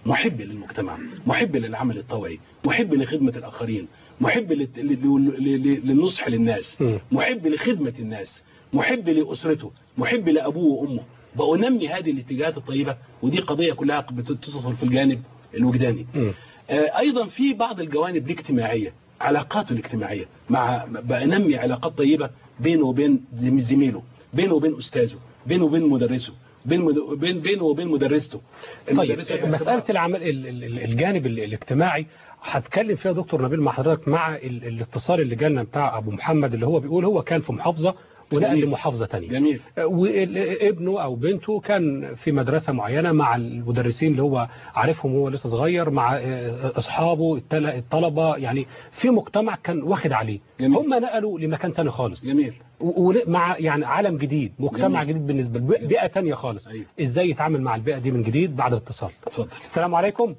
محب للمجتمع محب للعمل الطوعي محب لخدمة الآخرين محب للت- ل- ل- ل- للنصح للناس مم. محب لخدمة الناس محب لأسرته محب لأبوه وأمه بأنمي هذه الاتجاهات الطيبة ودي قضية كلها بتدخل في الجانب الوجداني مم. آه، ايضا في بعض الجوانب الاجتماعيه علاقاته الاجتماعيه مع بنمي علاقات طيبه بينه وبين زميله بينه وبين استاذه بينه وبين مدرسه بين مد- بين بينه وبين مدرسته طيب المدرسة مسألة العمل ال- ال- ال- الجانب ال- الاجتماعي هتكلم فيها دكتور نبيل مع حضرتك مع ال- الاتصال اللي جالنا بتاع أبو محمد اللي هو بيقول هو كان في محافظة ونقل جميل. لمحافظة تانية جميل وابنه او بنته كان في مدرسه معينه مع المدرسين اللي هو عارفهم وهو لسه صغير مع آه، اصحابه التل- الطلبه يعني في مجتمع كان واخد عليه جميل. هم نقلوا لمكان تاني خالص جميل و- ول- مع يعني عالم جديد مجتمع جميل. جديد بالنسبه له بيئه تانية خالص أيوه. ازاي يتعامل مع البيئه دي من جديد بعد الاتصال اتفضل السلام عليكم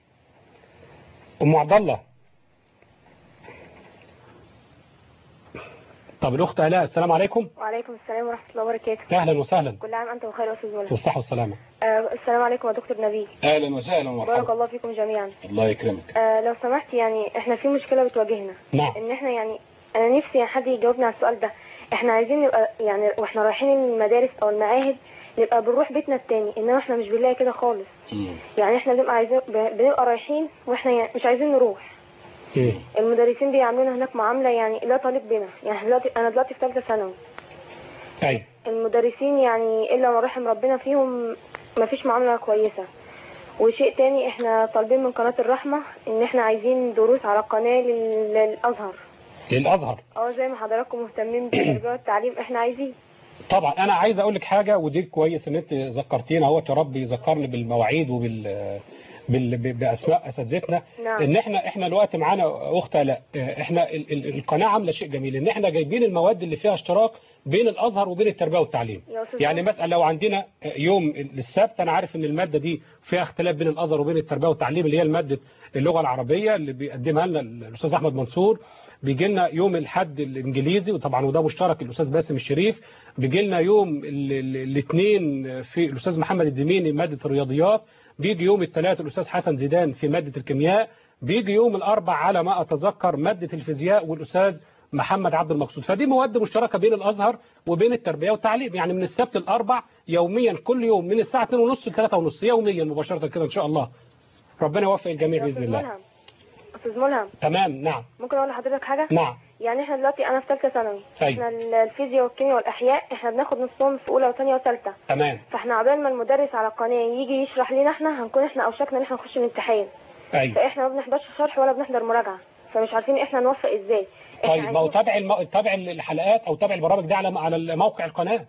ام عبد الله طب الاخت الاء السلام عليكم وعليكم السلام ورحمة الله وبركاته اهلا وسهلا كل عام أنت بخير يا أستاذ ملهم والصحه والسلامه آه السلام عليكم يا دكتور نبيل اهلا وسهلا بارك ومرحبا الله فيكم جميعا الله يكرمك آه لو سمحت يعني احنا في مشكلة بتواجهنا نعم ان احنا يعني انا نفسي حد يجاوبنا على السؤال ده احنا عايزين نبقى يعني واحنا رايحين المدارس او المعاهد نبقى بنروح بيتنا التاني انما احنا مش بنلاقي كده خالص مم. يعني احنا بنبقى عايزين ب- بنبقى رايحين واحنا يعني مش عايزين نروح مم. المدرسين بيعاملونا هناك معاملة يعني لا تليق بنا يعني إحنا دلوقتي انا دلوقتي في ثالثة ثانوي ايوه المدرسين يعني الا ما رحم ربنا فيهم ما فيش معامله كويسه وشيء تاني احنا طالبين من قناه الرحمه ان احنا عايزين دروس على قناه لل- للازهر للازهر اه زي ما حضراتكم مهتمين بالتربيه والتعليم احنا عايزين طبعا انا عايز اقول لك حاجه ودي كويس ان انت ذكرتينا اهوت يا رب يذكرني بالمواعيد وبال بال... ب- باسماء اساتذتنا نعم. ان احنا احنا دلوقتي معانا اخت لا احنا ال... ال... القناه عامله شيء جميل ان احنا جايبين المواد اللي فيها اشتراك بين الازهر وبين التربيه والتعليم يا أستاذ يعني عمر. مثلا لو عندنا يوم السبت انا عارف ان الماده دي فيها اختلاف بين الازهر وبين التربيه والتعليم اللي هي ماده اللغه العربيه اللي بيقدمها لنا الاستاذ احمد منصور بيجي لنا يوم الاحد الانجليزي وطبعا وده مشترك الاستاذ باسم الشريف بيجي لنا يوم الاثنين في الاستاذ محمد الدميني ماده الرياضيات بيجي يوم الثلاث الاستاذ حسن زيدان في ماده الكيمياء بيجي يوم الاربع على ما اتذكر ماده الفيزياء والاستاذ محمد عبد المقصود فدي مواد مشتركه بين الازهر وبين التربيه والتعليم يعني من السبت الاربع يوميا كل يوم من الساعه 2:30 ل 3:30 يوميا مباشره كده ان شاء الله ربنا يوفق الجميع يا باذن استاذ الله ملهم استاذ ملهم تمام نعم ممكن اقول لحضرتك حاجه نعم يعني احنا دلوقتي انا في ثالثه ثانوي أيوة. احنا ال- الفيزياء والكيمياء والاحياء احنا بناخد نصهم في اولى وثانيه وثالثه تمام فاحنا عبال ما المدرس على القناه يجي يشرح لنا احنا هنكون احنا اوشكنا ان احنا نخش الامتحان ايوه فاحنا ما بنحضرش شرح ولا بنحضر مراجعه فمش عارفين احنا نوفق ازاي إحنا طيب ما هو عايزين- تابع الم... تابع الحلقات او تابع البرامج دي على على موقع القناه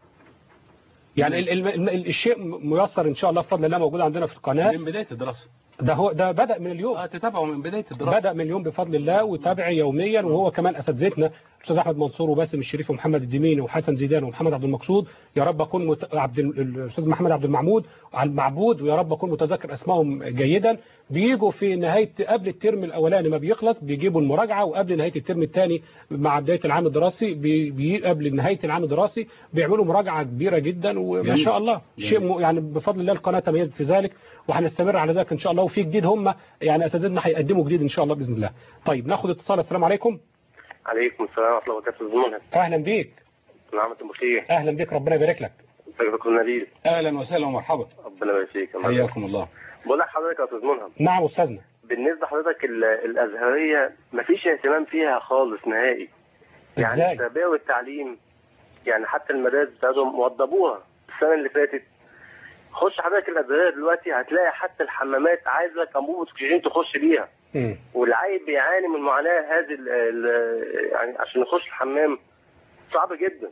يعني ال... ال... ال... الشيء ميسر ان شاء الله بفضل الله موجود عندنا في القناه من بداية الدراسة ده هو ده بدا من اليوم اه تتابعوا من بداية الدراسة بدأ من اليوم بفضل الله وتابع يوميا وهو كمان اساتذتنا الاستاذ احمد منصور وباسم الشريف ومحمد الدميني وحسن زيدان ومحمد عبد المقصود يا رب اكون مت... عبد ال- الاستاذ محمد عبد المعمود على المعبود ويا رب اكون متذكر اسمائهم جيدا بيجوا في نهايه قبل الترم الاولاني ما بيخلص بيجيبوا المراجعه وقبل نهايه الترم الثاني مع بدايه العام الدراسي بي... بي... قبل نهايه العام الدراسي بيعملوا مراجعه كبيره جدا وما جميل. شاء الله جميل. شيء م... يعني بفضل الله القناه تميزت في ذلك وهنستمر على ذلك ان شاء الله وفي جديد هم يعني اساتذتنا هيقدموا جديد ان شاء الله باذن الله طيب ناخد اتصال السلام عليكم عليكم السلام ورحمة الله وبركاته زمونها اهلا بيك نعمة بخير اهلا بيك ربنا يبارك لك ازيك يا دكتور نبيل اهلا وسهلا ومرحبا ربنا يبارك فيك يا مرحبا. حياكم الله بقول لحضرتك يا استاذ ملهم نعم استاذنا بالنسبة لحضرتك ال- الازهرية مفيش اهتمام فيها خالص نهائي يعني ازاي التربية والتعليم يعني حتى المدارس بتاعتهم وضبوها السنة اللي فاتت خش حضرتك الازهرية دلوقتي هتلاقي حتى الحمامات عايزة انبوبة اكسجين تخش بيها مم. والعيل بيعاني من معاناة هذه ال- ال- يعني عشان يخش الحمام صعب جدا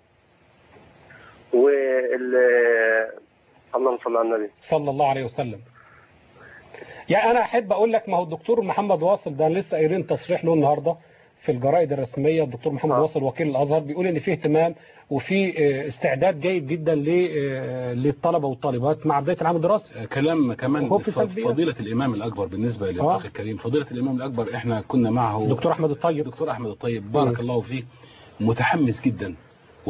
وال اللهم صل على النبي صلى الله عليه وسلم يعني انا احب اقول لك ما هو الدكتور محمد واصل ده لسه قايلين تصريح له النهارده في الجرائد الرسميه الدكتور محمد آه. واصل وكيل الازهر بيقول ان في اهتمام وفي آه، استعداد جيد جدا ل- آه، للطلبه والطالبات مع بدايه العام الدراسي آه، كلام كمان هو في ف- سلبيات. فضيلة الإمام الأكبر بالنسبة آه. للأخ الكريم فضيلة الإمام الأكبر إحنا كنا معه دكتور احمد الطيب دكتور أحمد الطيب بارك مم. الله فيه متحمس جدا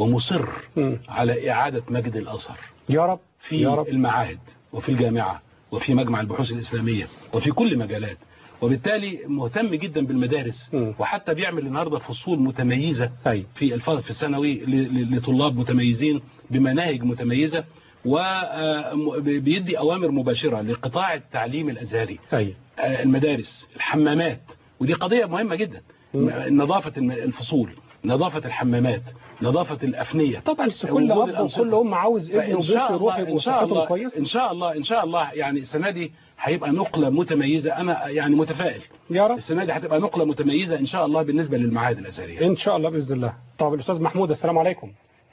ومصر مم. على إعادة مجد الأزهر يا رب في يا رب المعاهد وفي الجامعة وفي مجمع البحوث الإسلامية وفي كل مجالات وبالتالي مهتم جدا بالمدارس مم. وحتى بيعمل النهارده فصول متميزة أي. في الفصل في الثانوي ل- ل- لطلاب متميزين بمناهج متميزة وبيدي أوامر مباشرة لقطاع التعليم الأزهري أي آه، المدارس الحمامات ودي قضية مهمة جدا مم. نظافة الم- الفصول نظافة الحمامات نظافة الأفنية طبعا كل وجود أب الأنشطة. وكل أم عاوز ابنه فإن شاء وبنته يروح الله يبقوا إن شاء صحتهم الله كويس إن شاء الله إن شاء الله يعني السنة دي هيبقى نقلة متميزة أنا يعني متفائل يا رب السنة دي هتبقى نقلة متميزة إن شاء الله بالنسبة للمعاهد الأزهرية إن شاء الله بإذن الله طب الأستاذ محمود السلام عليكم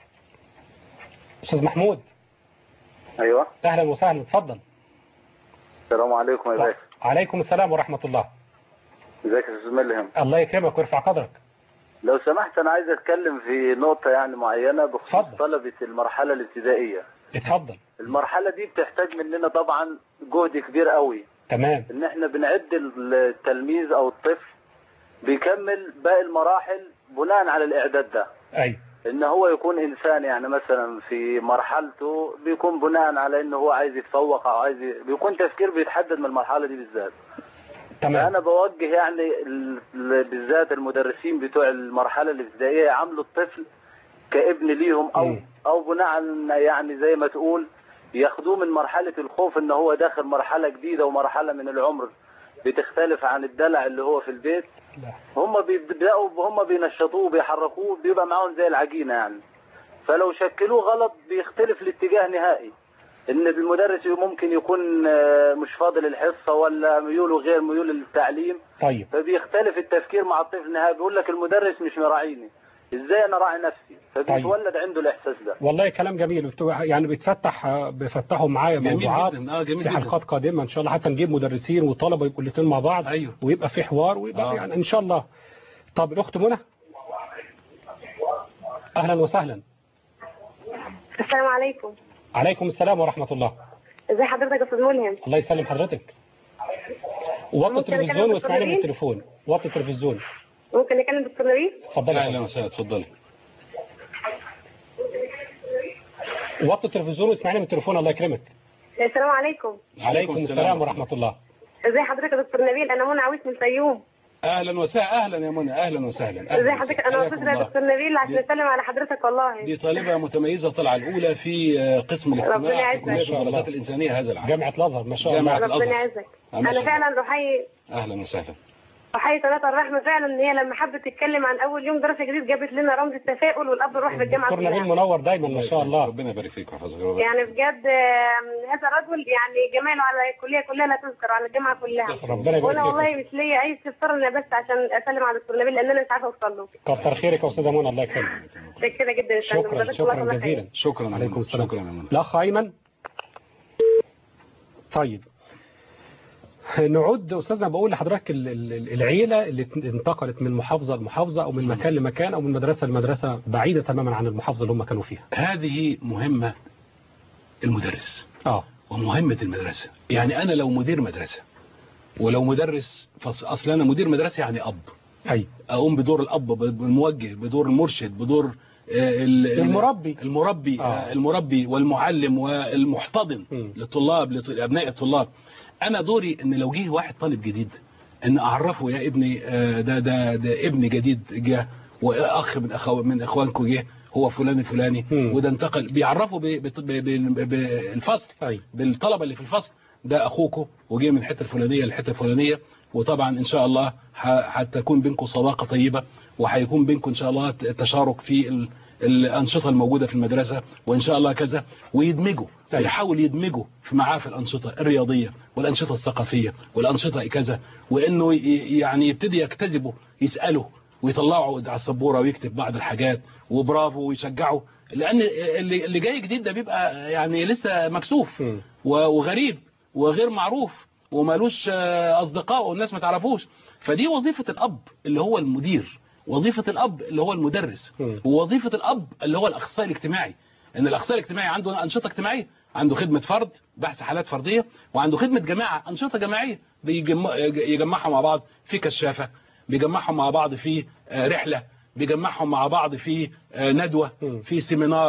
أستاذ محمود ايوه أهلا وسهلا اتفضل السلام عليكم يا باشا عليكم السلام ورحمة الله ازيك يا استاذ ملهم الله يكرمك ويرفع قدرك لو سمحت انا عايز اتكلم في نقطه يعني معينه بخصوص اتفضل. طلبه المرحله الابتدائيه اتفضل المرحله دي بتحتاج مننا طبعا جهد كبير قوي تمام ان احنا بنعد التلميذ او الطفل بيكمل باقي المراحل بناء على الاعداد ده أي ان هو يكون انسان يعني مثلا في مرحلته بيكون بناء على ان هو عايز يتفوق او عايز ي... بيكون تفكير بيتحدد من المرحله دي بالذات تمام انا بوجه يعني ال- ال- بالذات المدرسين بتوع المرحله الابتدائيه يعاملوا الطفل كابن ليهم او مم. او بناء على يعني زي ما تقول ياخدوه من مرحله الخوف ان هو داخل مرحله جديده ومرحله من العمر بتختلف عن الدلع اللي هو في البيت لا. هم بيبداوا هم بينشطوه وبيحركوه بيبقى معاهم زي العجينه يعني فلو شكلوه غلط بيختلف الاتجاه نهائي ان المدرس ممكن يكون آه، مش فاضل الحصه ولا ميوله غير ميول للتعليم طيب فبيختلف التفكير مع الطفل نهائي بيقول لك المدرس مش مراعيني ازاي انا راعي نفسي فبيتولد عنده الاحساس ده والله كلام جميل وبت- يعني بيتفتح بيفتحوا معايا جميل موضوعات جدا اه جميل في جدا حلقات قادمة إن شاء الله حتى نجيب مدرسين وطلبة يبقوا الاثنين مع بعض أيوه. ويبقى في حوار ويبقى آه. يعني إن شاء الله طب الأخت منى أهلا وسهلا السلام عليكم عليكم السلام ورحمة الله ازي حضرتك يا استاذ ملهم الله يسلم حضرتك وطي ممكن التلفزيون أكلم واسمعني من دكتور التليفون وطي التلفزيون ممكن نكلم دكتور نبيل اتفضلي يا اهلا فندم. وسهلا اتفضلي وطي التلفزيون واسمعني من التليفون الله يكرمك السلام عليكم عليكم السلام ورحمة الله ازي حضرتك يا دكتور نبيل انا منى عويس من الفيوم اهلا وسهلا اهلا يا منى اهلا وسهلا أهلاً ازي وسهلاً. حضرتك انا حياكم متصله يا الله. دكتور نبيل عشان دي- اسلم على حضرتك والله دي طالبة متميزة طلع الأولى في آه، قسم ربنا الاجتماع في يعزك. كلية ما شاء الله. الدراسات الإنسانية هذا العام جامعة الأزهر ما شاء جامعة الله الأزهر. ربنا يعزك آه، ما شاء انا الله. فعلا بحيي أهلا وسهلا بحيي صلاة الرحمة فعلا ان هي لما حبت تتكلم عن اول يوم دراسة جديد جابت لنا رمز التفاؤل والاب روح في الجامعة دكتور نبيل كلها منور دايما ما شاء الله ربنا يبارك فيك ويحفظك يا رب. يعني بجد آم، هذا الرجل يعني جماله على الكلية كلها لا تذكر على الجامعة كلها ربنا يبارك وانا والله فيك مش ليا اي استفسار انا بس عشان اسلم على دكتور نبيل لان انا مش عارفه اوصل له كتر خيرك يا أستاذة منى الله يكرمك كده جدا يا فندم. شكرا جزاك الله شكرا كل خير. جزيلا شكرا يا عليكم منى. السلام شكرا يا منى الأخ أيمن طيب نعود أستاذنا بقول لحضرتك ال- ال- العيلة اللي انتقلت من محافظة لمحافظة أو من مكان لمكان أو من مدرسة لمدرسة بعيدة تماما عن المحافظة اللي هم كانوا فيها هذه مهمة المدرس آه ومهمة المدرسة يعني أنا لو مدير مدرسة ولو مدرس فص- أصل أنا مدير مدرسة يعني أب أي أقوم بدور الأب بالموجه بدور المرشد بدور آه، ال- ال- المربي. المربي آه. آه. المربي والمعلم والمحتضن مم. للطلاب لط- لأبناء الطلاب أنا دوري إن لو جه واحد طالب جديد إن أعرفه يا ابني آه، ده ده ده ابن جديد جه وأخ من أخو من إخوانكم جه هو فلان الفلاني مم. وده انتقل بيعرفوا ب- بت- ب- ب- بالفصل أي بالطلبة اللي في الفصل ده أخوكم وجه من الحتة الفلانية للحتة الفلانية وطبعا إن شاء الله ه- هتكون بينكم صداقة طيبة وهيكون بينكم إن شاء الله ت- تشارك في ال- الأنشطة الموجودة في المدرسة وإن شاء الله كذا ويدمجوا أيوة. يحاول يدمجوا في معاه في الأنشطة الرياضية والأنشطة الثقافية والأنشطة كذا وإنه ي- يعني يبتدي يكتسبوا يسألوا ويطلعوا على السبورة ويكتب بعض الحاجات وبرافو ويشجعوا لأن اللي اللي جاي جديد ده بيبقى يعني لسه مكسوف مم. و- وغريب وغير معروف ومالوش آه، أصدقاء والناس ما تعرفوش فدي وظيفة الأب اللي هو المدير وظيفة الأب اللي هو المدرس مم. ووظيفة الأب اللي هو الأخصائي الاجتماعي إن الأخصائي الاجتماعي عنده أنشطة اجتماعية عنده خدمة فرد بحث حالات فردية وعنده خدمة جماعة أنشطة جماعية بيجمع يجمعهم مع بعض في كشافة بيجمعهم مع بعض في آه، رحلة بيجمعهم مع بعض في آه، ندوة مم. في سيمينار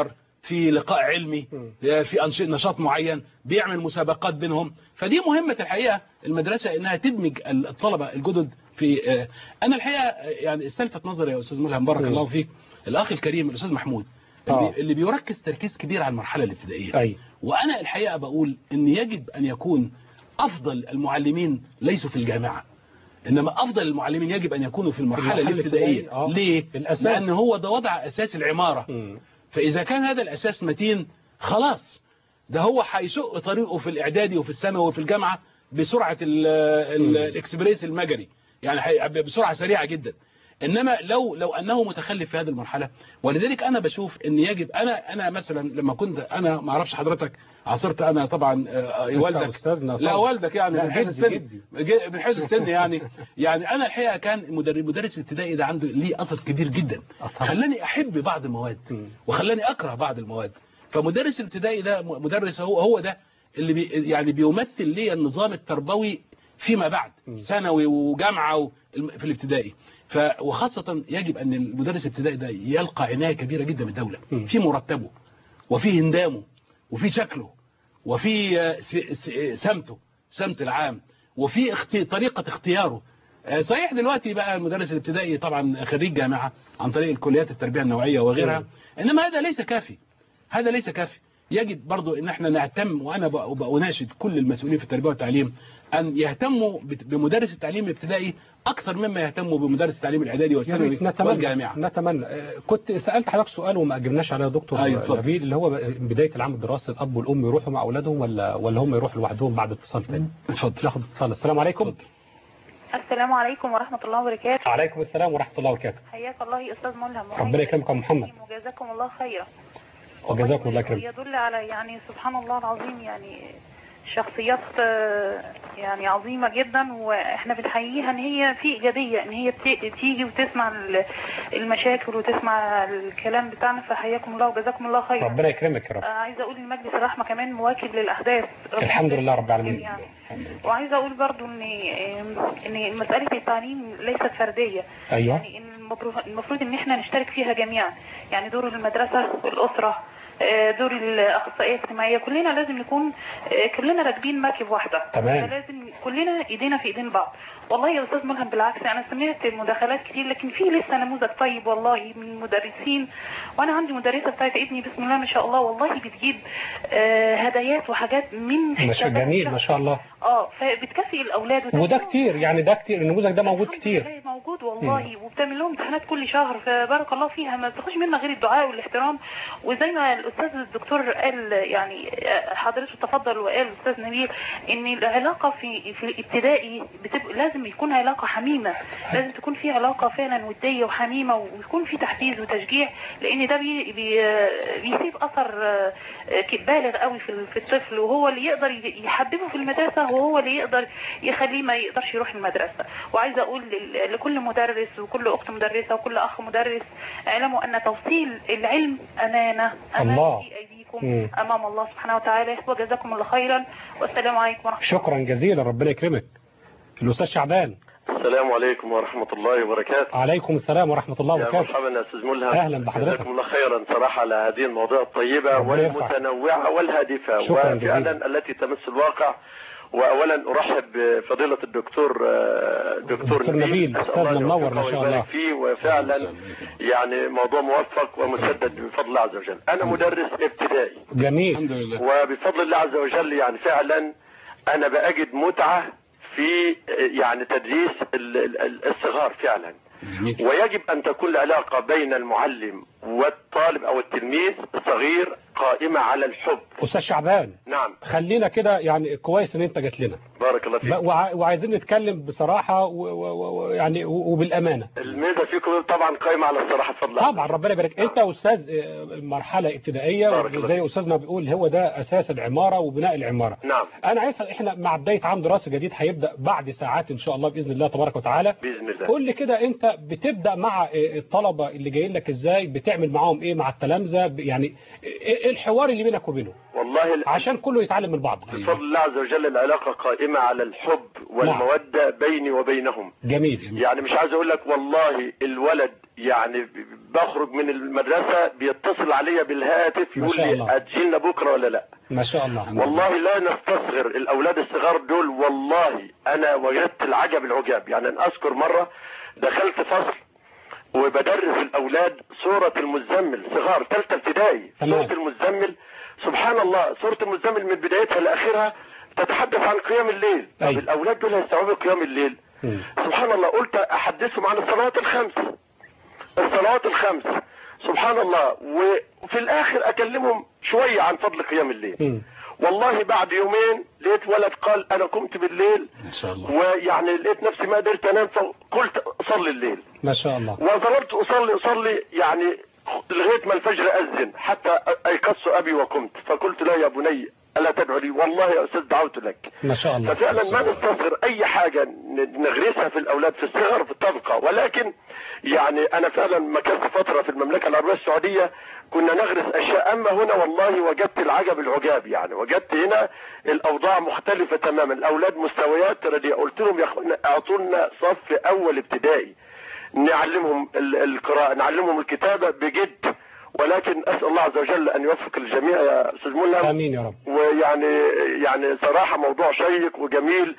في لقاء علمي في أنش- نشاط معين بيعمل مسابقات بينهم فدي مهمة الحقيقة المدرسة انها تدمج الطلبة الجدد في آه، انا الحقيقة آه، يعني استلفت نظري يا استاذ ملهم بارك مم. الله فيك الاخ الكريم الاستاذ محمود آه. اللي, اللي بيركز تركيز كبير على المرحلة الابتدائية أي وانا الحقيقة بقول ان يجب ان يكون افضل المعلمين ليسوا في الجامعة انما افضل المعلمين يجب ان يكونوا في المرحلة المرحلة الابتدائية الابتدائية، آه. ليه الأساس. لان هو ده وضع اساس العمارة مم. فإذا كان هذا الأساس متين خلاص ده هو هيشق طريقه في الإعدادي وفي الثانوي وفي الجامعة بسرعة ال ال مم. الإكسبريس المجري يعني هي- بسرعة سريعة جدا إنما لو لو أنه متخلف في هذه المرحلة ولذلك أنا بشوف إن يجب أنا أنا مثلا لما كنت أنا ما أعرفش حضرتك عصرت أنا طبعا آه، أنت والدك أستاذنا لا طبعا. والدك يعني لا، من حيث جدي- السن جدي. ج- من حيث السن يعني يعني انا الحقيقه كان مدر- مدرس الابتدائي ده عنده ليه اثر كبير جدا آه، طبعا. خلاني احب بعض المواد مم. وخلاني اكره بعض المواد فمدرس الابتدائي ده م- مدرس هو هو ده اللي بي يعني بيمثل لي النظام التربوي فيما بعد مم. ثانوي وجامعه و- الم- في الابتدائي ف وخاصه يجب ان المدرس الابتدائي ده يلقى عنايه كبيره جدا من الدوله مم. في مرتبه وفي هندامه وفي شكله وفي آه، س- س- سمته سمت العام وفي اختي... طريقة اختياره آه، صحيح دلوقتي بقى المدرس الابتدائي طبعا خريج جامعة عن طريق الكليات التربية النوعية وغيرها انما هذا ليس كافي هذا ليس كافي يجب برضو ان احنا نهتم وانا بق- بأناشد كل المسؤولين في التربية والتعليم ان يهتموا بت- بمدرس التعليم الابتدائي اكثر مما يهتموا بمدرس التعليم الاعدادي والثانوي يعني نتمنى والجامعة نتمنى آه، كنت سالت حضرتك سؤال وما اجبناش عليه يا دكتور أيوة، اتفضل. نبيل اللي هو بدايه العام الدراسي الاب والام يروحوا مع اولادهم ولا ولا هم يروحوا لوحدهم بعد اتصال تاني اتفضل ناخد اتصال السلام عليكم اتفضل. السلام عليكم ورحمة الله وبركاته عليكم السلام ورحمه الله وبركاته حياك الله يا أستاذ ملهم ربنا يكرمك يا محمد وجزاكم الله خيرا وجزاكم الله خير يدل على يعني سبحان الله العظيم يعني شخصيات آه، يعني عظيمة جدا واحنا بنحييها ان هي في ايجابية ان هي بت- تيجي وتسمع ال- المشاكل وتسمع الكلام بتاعنا فحياكم الله وجزاكم الله خيرا ربنا يكرمك يا رب آه، عايزه اقول ان مجلس الرحمه كمان مواكب للاحداث ربنا الحمد لله رب العالمين يعني. وعايزه اقول برضو ان ان مساله التعليم ليست فرديه ايوه يعني إن المفروض المفروض ان احنا نشترك فيها جميعا يعني دور المدرسه والاسره آه، دور الاخصائيه الاجتماعيه كلنا لازم نكون آه، كلنا راكبين مركب واحده تمام. لازم كلنا ايدينا في ايدين بعض والله يا استاذ ملهم بالعكس انا سمعت مداخلات كتير لكن في لسه نموذج طيب والله من المدرسين وانا عندي مدرسه بتاعت ابني بسم الله ما شاء الله والله بتجيب آه، هدايات وحاجات من ما شاء حسابات جميل ما شاء الله اه فبتكفي الاولاد وده وتعمل كتير يعني ده كتير النموذج ده موجود الحمد كتير لله موجود والله وبتعمل لهم امتحانات كل شهر فبارك الله فيها ما بتاخدش منها غير الدعاء والاحترام وزي ما الاستاذ الدكتور قال يعني حضرته تفضل وقال الاستاذ نبيل ان العلاقه في في الابتدائي بتبقى لازم يكون علاقه حميمه لازم تكون في علاقه فعلا وديه وحميمه ويكون في تحفيز وتشجيع لان ده بي بي بيسيب اثر آه، بالغ قوي في في الطفل وهو اللي يقدر يحببه في المدرسه وهو اللي يقدر يخليه ما يقدرش يروح المدرسه وعايزه اقول لل- لكل مدرس وكل اخت مدرسه وكل اخ مدرس اعلموا ان توصيل العلم امانه امانه الله. في ايديكم مم. امام الله سبحانه وتعالى وجزاكم الله خيرا والسلام عليكم ورحمه شكرا جزيلا ربنا يكرمك الاستاذ شعبان السلام عليكم ورحمة الله وبركاته عليكم السلام ورحمه الله يا وبركاته مرحبا يا أستاذ ملهم أهلا بحضرتك. جزاكم الله خيرا صراحة على هذه المواضيع الطيبة ربنا يرفع. والمتنوعة والهادفة شكرا جزيلا. وفعلا التي تمس الواقع وأولا أرحب بفضيلة الدكتور آه، دكتور دكتور نبيل، أسأل أستاذنا الله منور ما يوفقه شاء ويبارك الله. فيه وفعلا يعني موضوع موفق ومسدد بفضل الله عز وجل أنا مدرس ابتدائي جميل الحمد لله وبفضل الله عز وجل يعني فعلا انا بأجد متعة في يعني تدريس ال- ال- ال- الصغار فعلا جميل ويجب ان تكون العلاقة بين المعلم والطالب او التلميذ الصغير قائمة على الحب استاذ شعبان نعم خلينا كده يعني كويس ان انت جات لنا بارك الله فيك ب- وع- وعايزين نتكلم بصراحه و- و- و- يعني و- وبالامانه الميزة فيكم طبعا قائمة على الصراحة بفضل الله طبعا ربنا يبارك انت استاذ آه، مرحله ابتدائيه بارك الله زي استاذنا بيقول هو ده اساس العماره وبناء العماره نعم انا عايز احنا مع بدايه عام دراسي جديد هيبدا بعد ساعات ان شاء الله باذن الله تبارك وتعالى بإذن الله قول لي كده انت بتبدا مع الطلبه اللي جايين لك ازاي بتعمل معاهم ايه مع التلامذه ب- يعني ايه الحوار اللي بينك وبينهم والله ال- عشان كله يتعلم من بعض بفضل الله عز وجل العلاقة قائمة على الحب والمودة بيني وبينهم جميل يعني مش عايز اقول لك والله الولد يعني ب- بخرج من المدرسه بيتصل عليا بالهاتف ما يقول شاء لي الله. هتجينا بكره ولا لا ما شاء الله والله لا نستصغر الاولاد الصغار دول والله انا وجدت العجب العجاب يعني أنا اذكر مره دخلت فصل وبدرس الاولاد سوره المزمل صغار ثالثه ابتدائي تمام. سوره المزمل سبحان الله سوره المزمل من بدايتها لاخرها تتحدث عن قيام الليل طب أيوة. الاولاد دول هيستوعبوا قيام الليل مم. سبحان الله قلت احدثهم عن الصلوات الخمس الصلوات الخمس سبحان الله وفي الاخر اكلمهم شويه عن فضل قيام الليل مم. والله بعد يومين لقيت ولد قال انا قمت بالليل ان شاء الله ويعني لقيت نفسي ما قدرت انام فقلت اصلي الليل ما شاء الله وظللت اصلي اصلي يعني لغايه ما الفجر اذن حتى ايقظت ابي وقمت فقلت له يا بني الا تدعو لي والله يا استاذ دعوت لك ما شاء الله ففعلا ما نستصغر اي حاجه ن- نغرسها في الاولاد في الصغر تبقى ولكن يعني انا فعلا مكثت فتره في المملكه العربيه السعوديه كنا نغرس اشياء اما هنا والله وجدت العجب العجاب يعني وجدت هنا الاوضاع مختلفه تماما الاولاد مستويات رديئه قلت لهم يا اخوانا اعطوا لنا صف اول ابتدائي نعلمهم ال- القراءه نعلمهم الكتابه بجد ولكن اسال الله عز وجل ان يوفق الجميع يا استاذ ملهم امين يا رب ويعني يعني صراحة موضوع شيق وجميل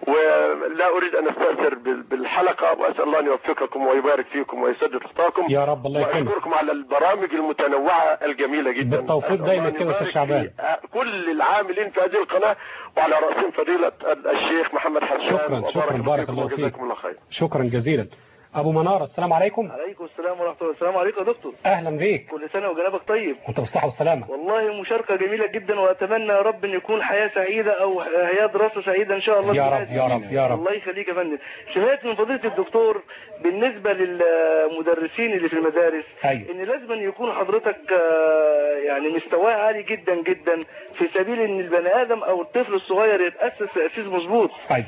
ولا أريد أن أستأثر بال- بالحلقة وأسأل الله أن يوفقكم ويبارك فيكم ويسدد خطاكم يا رب الله يكرمك وأشكركم على البرامج المتنوعة الجميلة جدا بالتوفيق أسأل دايما الله أن كده يا أستاذ يبارك شعبان. في كل العاملين في هذه القناة وعلى رأسهم فضيلة الشيخ محمد حسان شكراً، وبارك شكراً، الله بارك فيكم الله فيك. وجزاكم الله خير شكرا جزيلا ابو منار السلام عليكم عليكم السلام ورحمة الله السلام عليكم يا دكتور اهلا بيك كل سنة وجنابك طيب وانت بالصحه والسلامه والله مشاركة جميلة جدا وأتمنى يا رب أن يكون حياة سعيدة أو حياة دراسة سعيدة إن شاء الله يا رب بإذن يا رب يا رب الله يخليك يا فندم شهادة من فضيلة الدكتور بالنسبة للمدرسين اللي في المدارس أيوة. ان لازم أن يكون حضرتك آه، يعني مستواه عالي جدا جدا في سبيل ان البني ادم او الطفل الصغير يتاسس تاسيس مظبوط طيب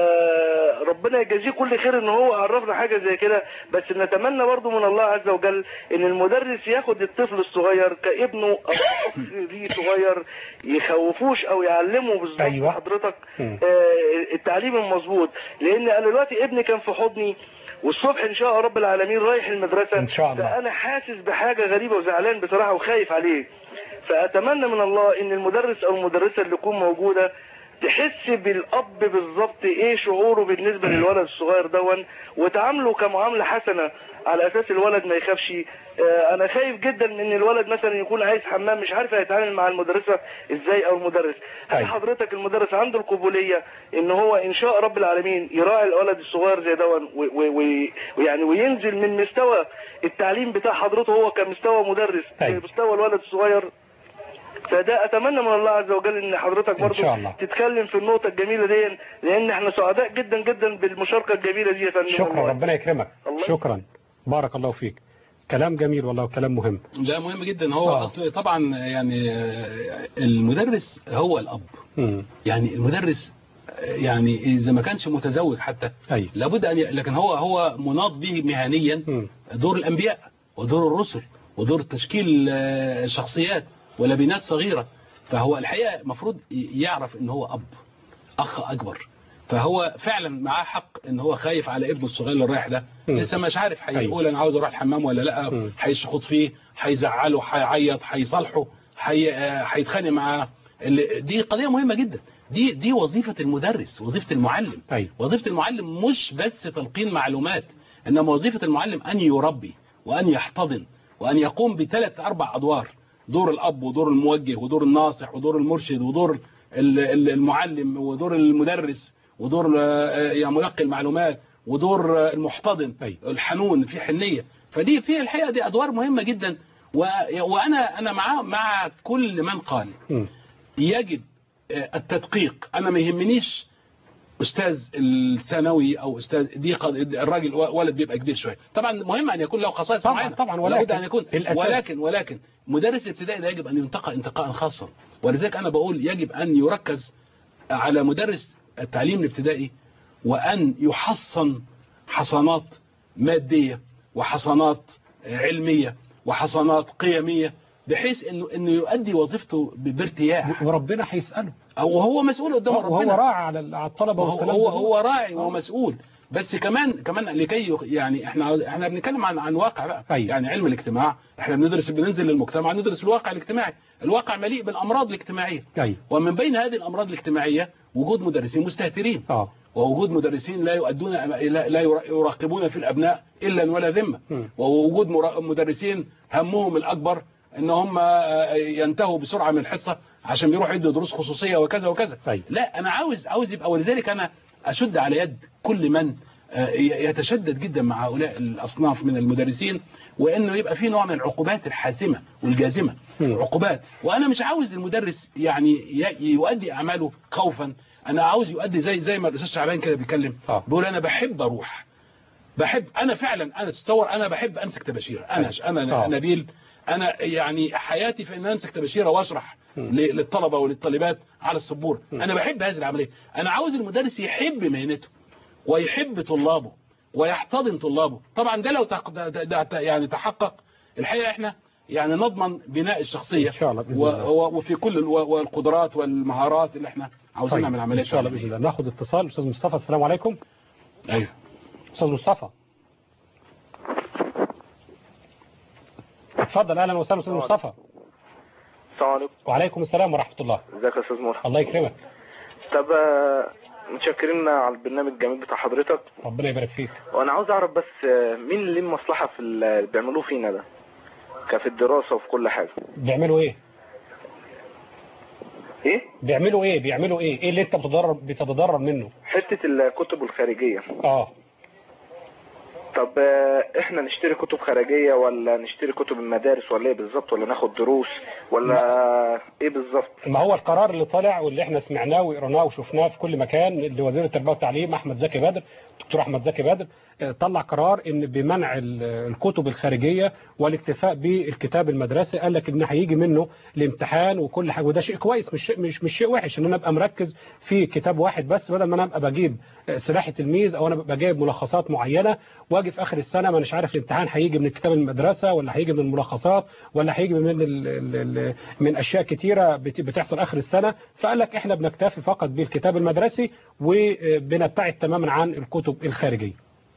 آه، ربنا يجازيه كل خير ان هو عرفنا حاجه زي كده بس نتمنى برضو من الله عز وجل ان المدرس ياخد الطفل الصغير كابنه او أخ ليه صغير يخوفوش او يعلمه بالظبط أيوة. حضرتك مم. آه، التعليم المظبوط لان انا دلوقتي ابني كان في حضني والصبح ان شاء رب العالمين رايح المدرسه إن شاء الله. فانا حاسس بحاجه غريبه وزعلان بصراحه وخايف عليه فاتمنى من الله ان المدرس او المدرسه اللي تكون موجوده تحس بالاب بالظبط ايه شعوره بالنسبه للولد الصغير دون وتعامله كمعامله حسنه على اساس الولد ما يخافش آه، انا خايف جدا من ان الولد مثلا يكون عايز حمام مش عارف هيتعامل مع المدرسه ازاي او المدرس هل أيوة. حضرتك المدرس عنده القبوليه ان هو ان شاء رب العالمين يراعي الولد الصغير زي دون و- و- و- ويعني وينزل من مستوى التعليم بتاع حضرته هو كمستوى مدرس أيوة. مستوى الولد الصغير فده اتمنى من الله عز وجل ان حضرتك إن شاء برضه الله. تتكلم في النقطه الجميله دي لان احنا سعداء جدا جدا بالمشاركه الجميله دي يا فندم شكرا والله. ربنا يكرمك الله. شكرا بارك الله فيك كلام جميل والله وكلام مهم ده مهم جدا هو آه. اصل طبعا يعني آه، المدرس هو الاب مم. يعني المدرس آه، يعني اذا ما كانش متزوج حتى أيوة. لابد ان ي... لكن هو هو مناط به مهنيا مم. دور الانبياء ودور الرسل ودور تشكيل آه، شخصيات ولبنات صغيره فهو الحقيقه المفروض يعرف ان هو اب اخ اكبر فهو فعلا معاه حق ان هو خايف على ابنه الصغير اللي رايح ده مم. لسه مش عارف أيوة. هيقول انا عاوز اروح الحمام ولا لا مم. هيشخط فيه هيزعله هيعيط هيصالحه هي- آه، هيتخانق معاه اللي- دي قضيه مهمه جدا دي دي وظيفه المدرس وظيفه المعلم أيوة. وظيفه المعلم مش بس تلقين معلومات انما وظيفه المعلم ان يربي وان يحتضن وان يقوم بثلاث اربع ادوار دور الاب ودور الموجه ودور الناصح ودور المرشد ودور ال- ال- المعلم ودور المدرس ودور آه، يعني ملقي المعلومات ودور آه، المحتضن أيوة. الحنون في حنيه فدي في الحقيقه دي ادوار مهمه جدا و- وانا انا مع مع كل من قال مم. يجب آه، التدقيق انا ما يهمنيش استاذ الثانوي او استاذ دي قد- الراجل ولد بيبقى كبير شويه طبعا مهم ان يكون له خصائص طبعاً، معينه طبعاً، لابد ولكن ان يكون الأساس- ولكن ولكن مدرس ابتدائي ده يجب ان ينتقى انتقاء خاصا ولذلك انا بقول يجب ان يركز على مدرس التعليم الابتدائي وان يحصن حصانات ماديه وحصانات علميه وحصانات قيميه بحيث انه انه يؤدي وظيفته ب- بارتياح وربنا هيسأله او هو مسؤول قدام وهو ربنا راعي على على الطلبة هو والكلام هو, ده. هو راعي آه. ومسؤول بس كمان كمان لكي يخ- يعني احنا احنا بنتكلم عن عن واقع بقى أيوة. يعني علم الاجتماع احنا بندرس بننزل للمجتمع ندرس الواقع الاجتماعي الواقع مليء بالامراض الاجتماعيه ايوه ومن بين هذه الامراض الاجتماعيه وجود مدرسين مستهترين اه ووجود مدرسين لا يؤدون لا لا يراقبون في الابناء الا ولا ذمه مم. ووجود مرا- مدرسين همهم الاكبر ان هم آه، ينتهوا بسرعه من الحصه عشان بيروحوا يدوا دروس خصوصيه وكذا وكذا أيوة. لا انا عاوز عاوز يبقى ولذلك انا اشد على يد كل من آه، ي- يتشدد جدا مع هؤلاء الاصناف من المدرسين وانه يبقى في نوع من العقوبات الحاسمه والجازمه مم. عقوبات وانا مش عاوز المدرس يعني ي- يؤدي اعماله خوفا انا عاوز يؤدي زي زي ما الاستاذ شعبان كده بيتكلم آه. بيقول انا بحب اروح بحب انا فعلا انا تتصور انا بحب امسك تباشيره انا انا آه. نبيل انا يعني حياتي في ان امسك تباشيره واشرح مم. ل- للطلبه وللطالبات على السبوره مم. انا بحب هذه العمليه انا عاوز المدرس يحب مهنته ويحب طلابه ويحتضن طلابه طبعا ده لو تق... ده ده ده يعني تحقق الحقيقه احنا يعني نضمن بناء الشخصيه إن شاء الله بإذن و... الله. و... وفي كل ال... والقدرات والمهارات اللي احنا عاوزين نعمل عمليه ان شاء الله باذن الله ناخد اتصال استاذ مصطفى السلام عليكم ايوه استاذ مصطفى اتفضل اهلا وسهلا استاذ مصطفى السلام عليكم وعليكم السلام ورحمه الله ازيك يا استاذ مرحبا الله يكرمك طب آه، متشكرين على البرنامج الجميل بتاع حضرتك ربنا يبارك فيك وانا عاوز اعرف بس آه، مين اللي ليه مصلحه في اللي بيعملوه فينا ده كفي الدراسه وفي كل حاجه بيعملوا ايه ايه بيعملوا ايه بيعملوا ايه ايه اللي انت بتتضرر بتتضرر منه حته الكتب الخارجيه اه طب آه، احنا نشتري كتب خارجيه ولا نشتري كتب المدارس ولا ايه بالظبط ولا ناخد دروس ولا ايه بالظبط ما هو القرار اللي طلع واللي احنا سمعناه وقرناه وشفناه في كل مكان لوزير التربيه والتعليم احمد زكي بدر دكتور احمد زكي بدر اه، طلع قرار ان بمنع ال- الكتب الخارجيه والاكتفاء بالكتاب المدرسي قال لك ان هيجي منه الامتحان وكل حاجه وده شيء كويس مش شيء مش مش شيء وحش ان انا ابقى مركز في كتاب واحد بس بدل ما انا ابقى بجيب اه، سلاح تلميذ او انا ببقى جايب ملخصات معينه واجي في اخر السنه ما مش عارف الامتحان هيجي من الكتاب المدرسه ولا هيجي من الملخصات ولا هيجي من ال ال ال من اشياء كتيره بت- بتحصل اخر السنه فقال لك احنا بنكتفي فقط بالكتاب المدرسي وبنبتعد تماما عن الكتب الخارجيه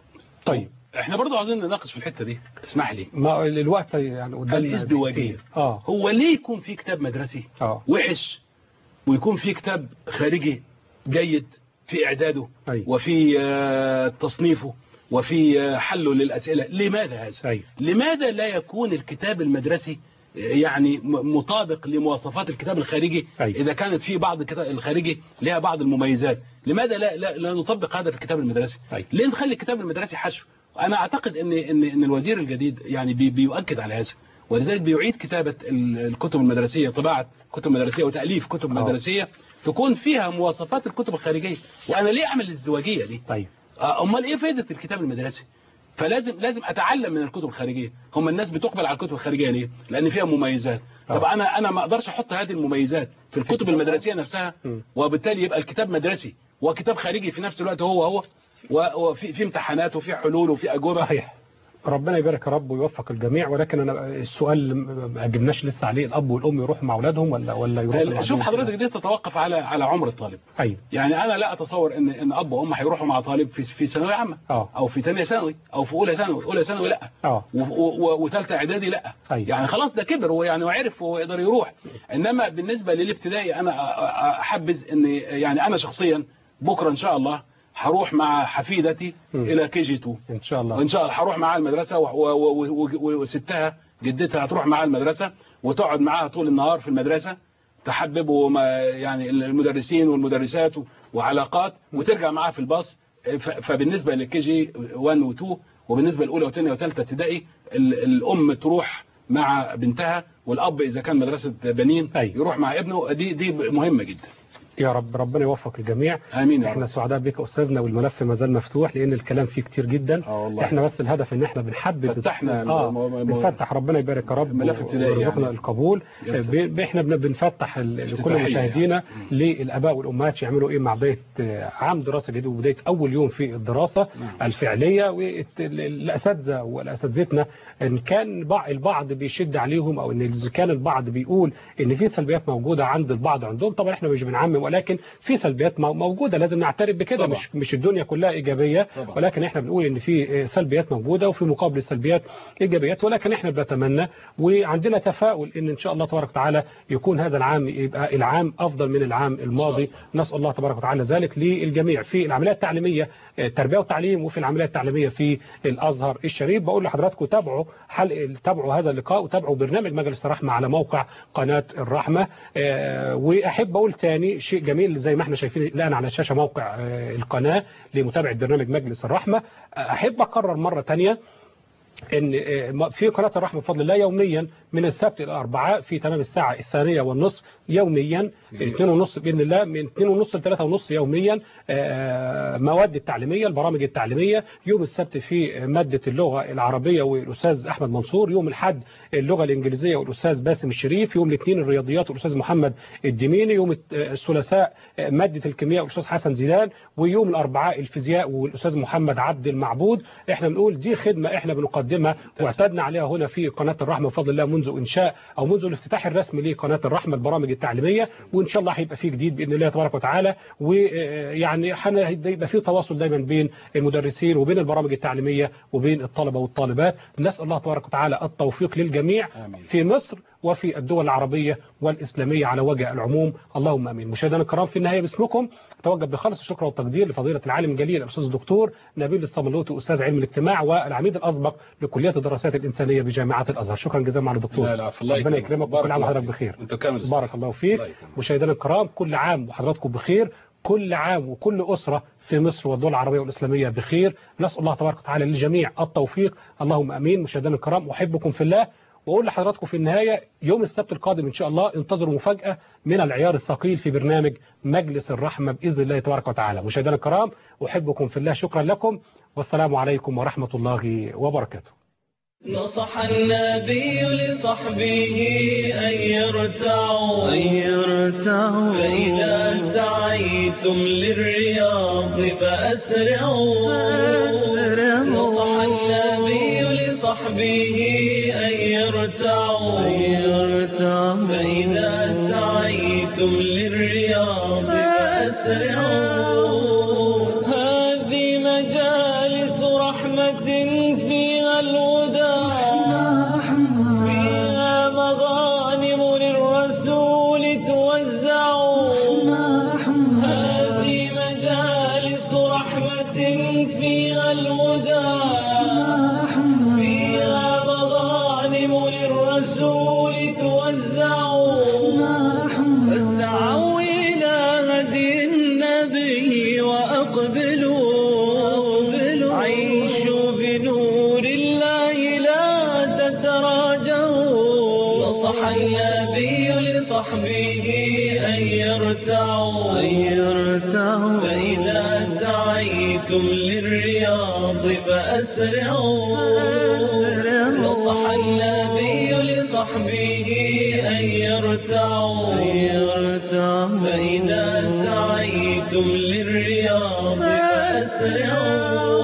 طيب احنا برضو عاوزين نناقش في الحته دي اسمح لي ما الوقت يعني قدامنا الازدواجيه كتير. اه هو ليه يكون في كتاب مدرسي اه وحش ويكون في كتاب خارجي جيد في اعداده أيوة. وفي آه، تصنيفه وفي آه، حله للاسئله لماذا هذا أيوة. لماذا لا يكون الكتاب المدرسي آه، يعني م- مطابق لمواصفات الكتاب الخارجي أيوة. اذا كانت في بعض الكتاب الخارجي لها بعض المميزات لماذا لا لا, لا نطبق هذا في الكتاب المدرسي أيوة. ليه نخلي الكتاب المدرسي حشو انا اعتقد ان ان ان الوزير الجديد يعني بي بيؤكد على هذا ولذلك بيعيد كتابه ال- الكتب المدرسيه طباعه كتب مدرسيه وتاليف كتب آه. مدرسيه تكون فيها مواصفات الكتب الخارجيه وانا ليه اعمل الازدواجيه دي طيب آه، امال ايه فائده الكتاب المدرسي فلازم لازم اتعلم من الكتب الخارجيه هم الناس بتقبل على الكتب الخارجيه ليه لان فيها مميزات آه. طب انا انا ما اقدرش احط هذه المميزات في الكتب المدرسيه نفسها مم. وبالتالي يبقى الكتاب مدرسي وكتاب خارجي في نفس الوقت هو هو و- وفي في امتحانات وفي حلول وفي اجوبه صحيح ربنا يبارك يا رب ويوفق الجميع ولكن انا السؤال اللي ما جبناش لسه عليه الاب والام يروحوا مع اولادهم ولا ولا يروحوا ال- شوف حضرتك دي تتوقف على على عمر الطالب ايوه يعني انا لا اتصور ان ان اب وام هيروحوا مع طالب في في ثانويه عامه اه او في ثانيه ثانوي او في اولى ثانوي اولى ثانوي لا اه وثالثه اعدادي لا أيوة. يعني خلاص ده كبر ويعني وعرف ويقدر يروح انما بالنسبه للابتدائي انا أ- أ- احبذ ان يعني انا شخصيا بكره ان شاء الله هروح مع حفيدتي مم. الى كي جي 2 ان شاء الله وان شاء الله هروح معاها المدرسه و- و- و- و- وستها جدتها هتروح معاها المدرسه وتقعد معاها طول النهار في المدرسه تحببه ما يعني المدرسين والمدرسات و- وعلاقات وترجع معاها في الباص ف- فبالنسبه للكي جي 1 و 2 وبالنسبه الاولى والثانيه والثالثه ابتدائي ال- الام تروح مع بنتها والاب اذا كان مدرسه بنين أيوة. يروح مع ابنه دي دي مهمه جدا يا رب ربنا يوفق الجميع امين يا احنا رب سعداء بك استاذنا والملف ما زال مفتوح لان الكلام فيه كتير جدا اه والله. احنا بس الهدف ان احنا بنحبب فتحنا اه الم- م- م- بنفتح ربنا يبارك يا رب ملف ابتدائي ويرزقنا يعني. القبول يا سلام. ب- احنا بن- بنفتح ال- لكل افتتاحية مشاهدينا للاباء والامهات يعملوا ايه مع بدايه آه، عام دراسه جديد وبدايه اول يوم في الدراسه نعم. الفعليه والاساتذه والاساتذتنا ان كان بع- البعض بيشد عليهم او ان اذا كان البعض بيقول ان في سلبيات موجوده عند البعض عندهم طبعا احنا مش بنعمم ولكن في سلبيات مو- موجودة لازم نعترف بكده طبعا. مش مش الدنيا كلها إيجابية طبعا. ولكن احنا بنقول ان في سلبيات موجودة وفي مقابل السلبيات إيجابيات ولكن احنا بنتمنى وعندنا تفاؤل ان ان شاء الله تبارك وتعالى يكون هذا العام يبقى العام افضل من العام الماضي نسال الله تبارك وتعالى ذلك للجميع في العمليه التعليميه آه، التربيه والتعليم وفي العمليه التعليميه في الازهر الشريف بقول لحضراتكم تابعوا حلقه تابعوا هذا اللقاء وتابعوا برنامج مجلس الرحمه على موقع قناه الرحمه آه، واحب اقول تاني شيء جميل زي ما احنا شايفين الان على شاشه موقع آه، القناه لمتابعه برنامج مجلس الرحمه آه، احب اكرر مره تانيه ان آه، في قناه الرحمه بفضل الله يوميا من السبت الى الاربعاء في تمام الساعه الثانيه والنصف يوميا اثنين ونص باذن الله من اثنين ونص لثلاثة ونص يوميا آه، مواد التعليميه البرامج التعليميه يوم السبت في ماده اللغه العربيه والاستاذ احمد منصور يوم الاحد اللغه الانجليزيه والاستاذ باسم الشريف يوم الاثنين الرياضيات والاستاذ محمد الدميني يوم الت- آه، الثلاثاء آه، ماده الكيمياء والاستاذ حسن زيدان ويوم الاربعاء الفيزياء والاستاذ محمد عبد المعبود احنا بنقول دي خدمه احنا بنقدمها واعتدنا عليها هنا في قناه الرحمه بفضل الله منذ انشاء او منذ الافتتاح الرسمي لقناه الرحمه البرامج التعليميه وان شاء الله هيبقى في جديد باذن الله تبارك وتعالى ويعني هيبقى في تواصل دايما بين المدرسين وبين البرامج التعليميه وبين الطلبه والطالبات نسال الله تبارك وتعالى التوفيق للجميع آمين. في مصر وفي الدول العربية والإسلامية على وجه العموم اللهم أمين مشاهدينا الكرام في النهاية باسمكم أتوجه بخالص الشكر والتقدير لفضيلة العالم الجليل الأستاذ الدكتور نبيل الصملوطي أستاذ علم الاجتماع والعميد الأسبق لكلية الدراسات الإنسانية بجامعة الأزهر شكرا جزيلا معنا دكتور لا، العفو. الله ربنا يكرمك. يكرمك بارك وكل عام الله وحضرتك فيك. بخير أنت كامل الصحة. بارك الله فيك الله يكرمك. مشاهدينا الكرام كل عام وحضراتكم بخير كل عام وكل أسرة في مصر والدول العربية والإسلامية بخير نسأل الله تبارك وتعالى للجميع التوفيق اللهم أمين مشاهدينا الكرام أحبكم في الله وأقول لحضراتكم في النهاية يوم السبت القادم إن شاء الله انتظروا مفاجأة من العيار الثقيل في برنامج مجلس الرحمة بإذن الله تبارك وتعالى مشاهدينا الكرام أحبكم في الله شكرا لكم والسلام عليكم ورحمة الله وبركاته نصح النبي لصحبه أن يرتعوا أن يرتعوا فإذا سعيتم للرياض فأسرعوا نصح النبي لصحبه أن يرتعوا أن يرتعوا فإذا سعيتم للرياض فأسرعوا هذه مجالس رحمة فيها الهدى فيها مغانم للرسول توزع هذه مجالس رحمة فيها الهدى فيها مغانم للرسول توزع فاسعوا إلى هدي النبي وأقبلوا عيشوا بنور الله لا تتراجعوا نصح النبي لصحبه أن يرتعوا أن يرتعوا فإذا سعيتم للرياض فأسرعوا نصح النبي لصحبه أن يرتعوا أن يرتعوا فإذا سعيتم للرياض فأسرعوا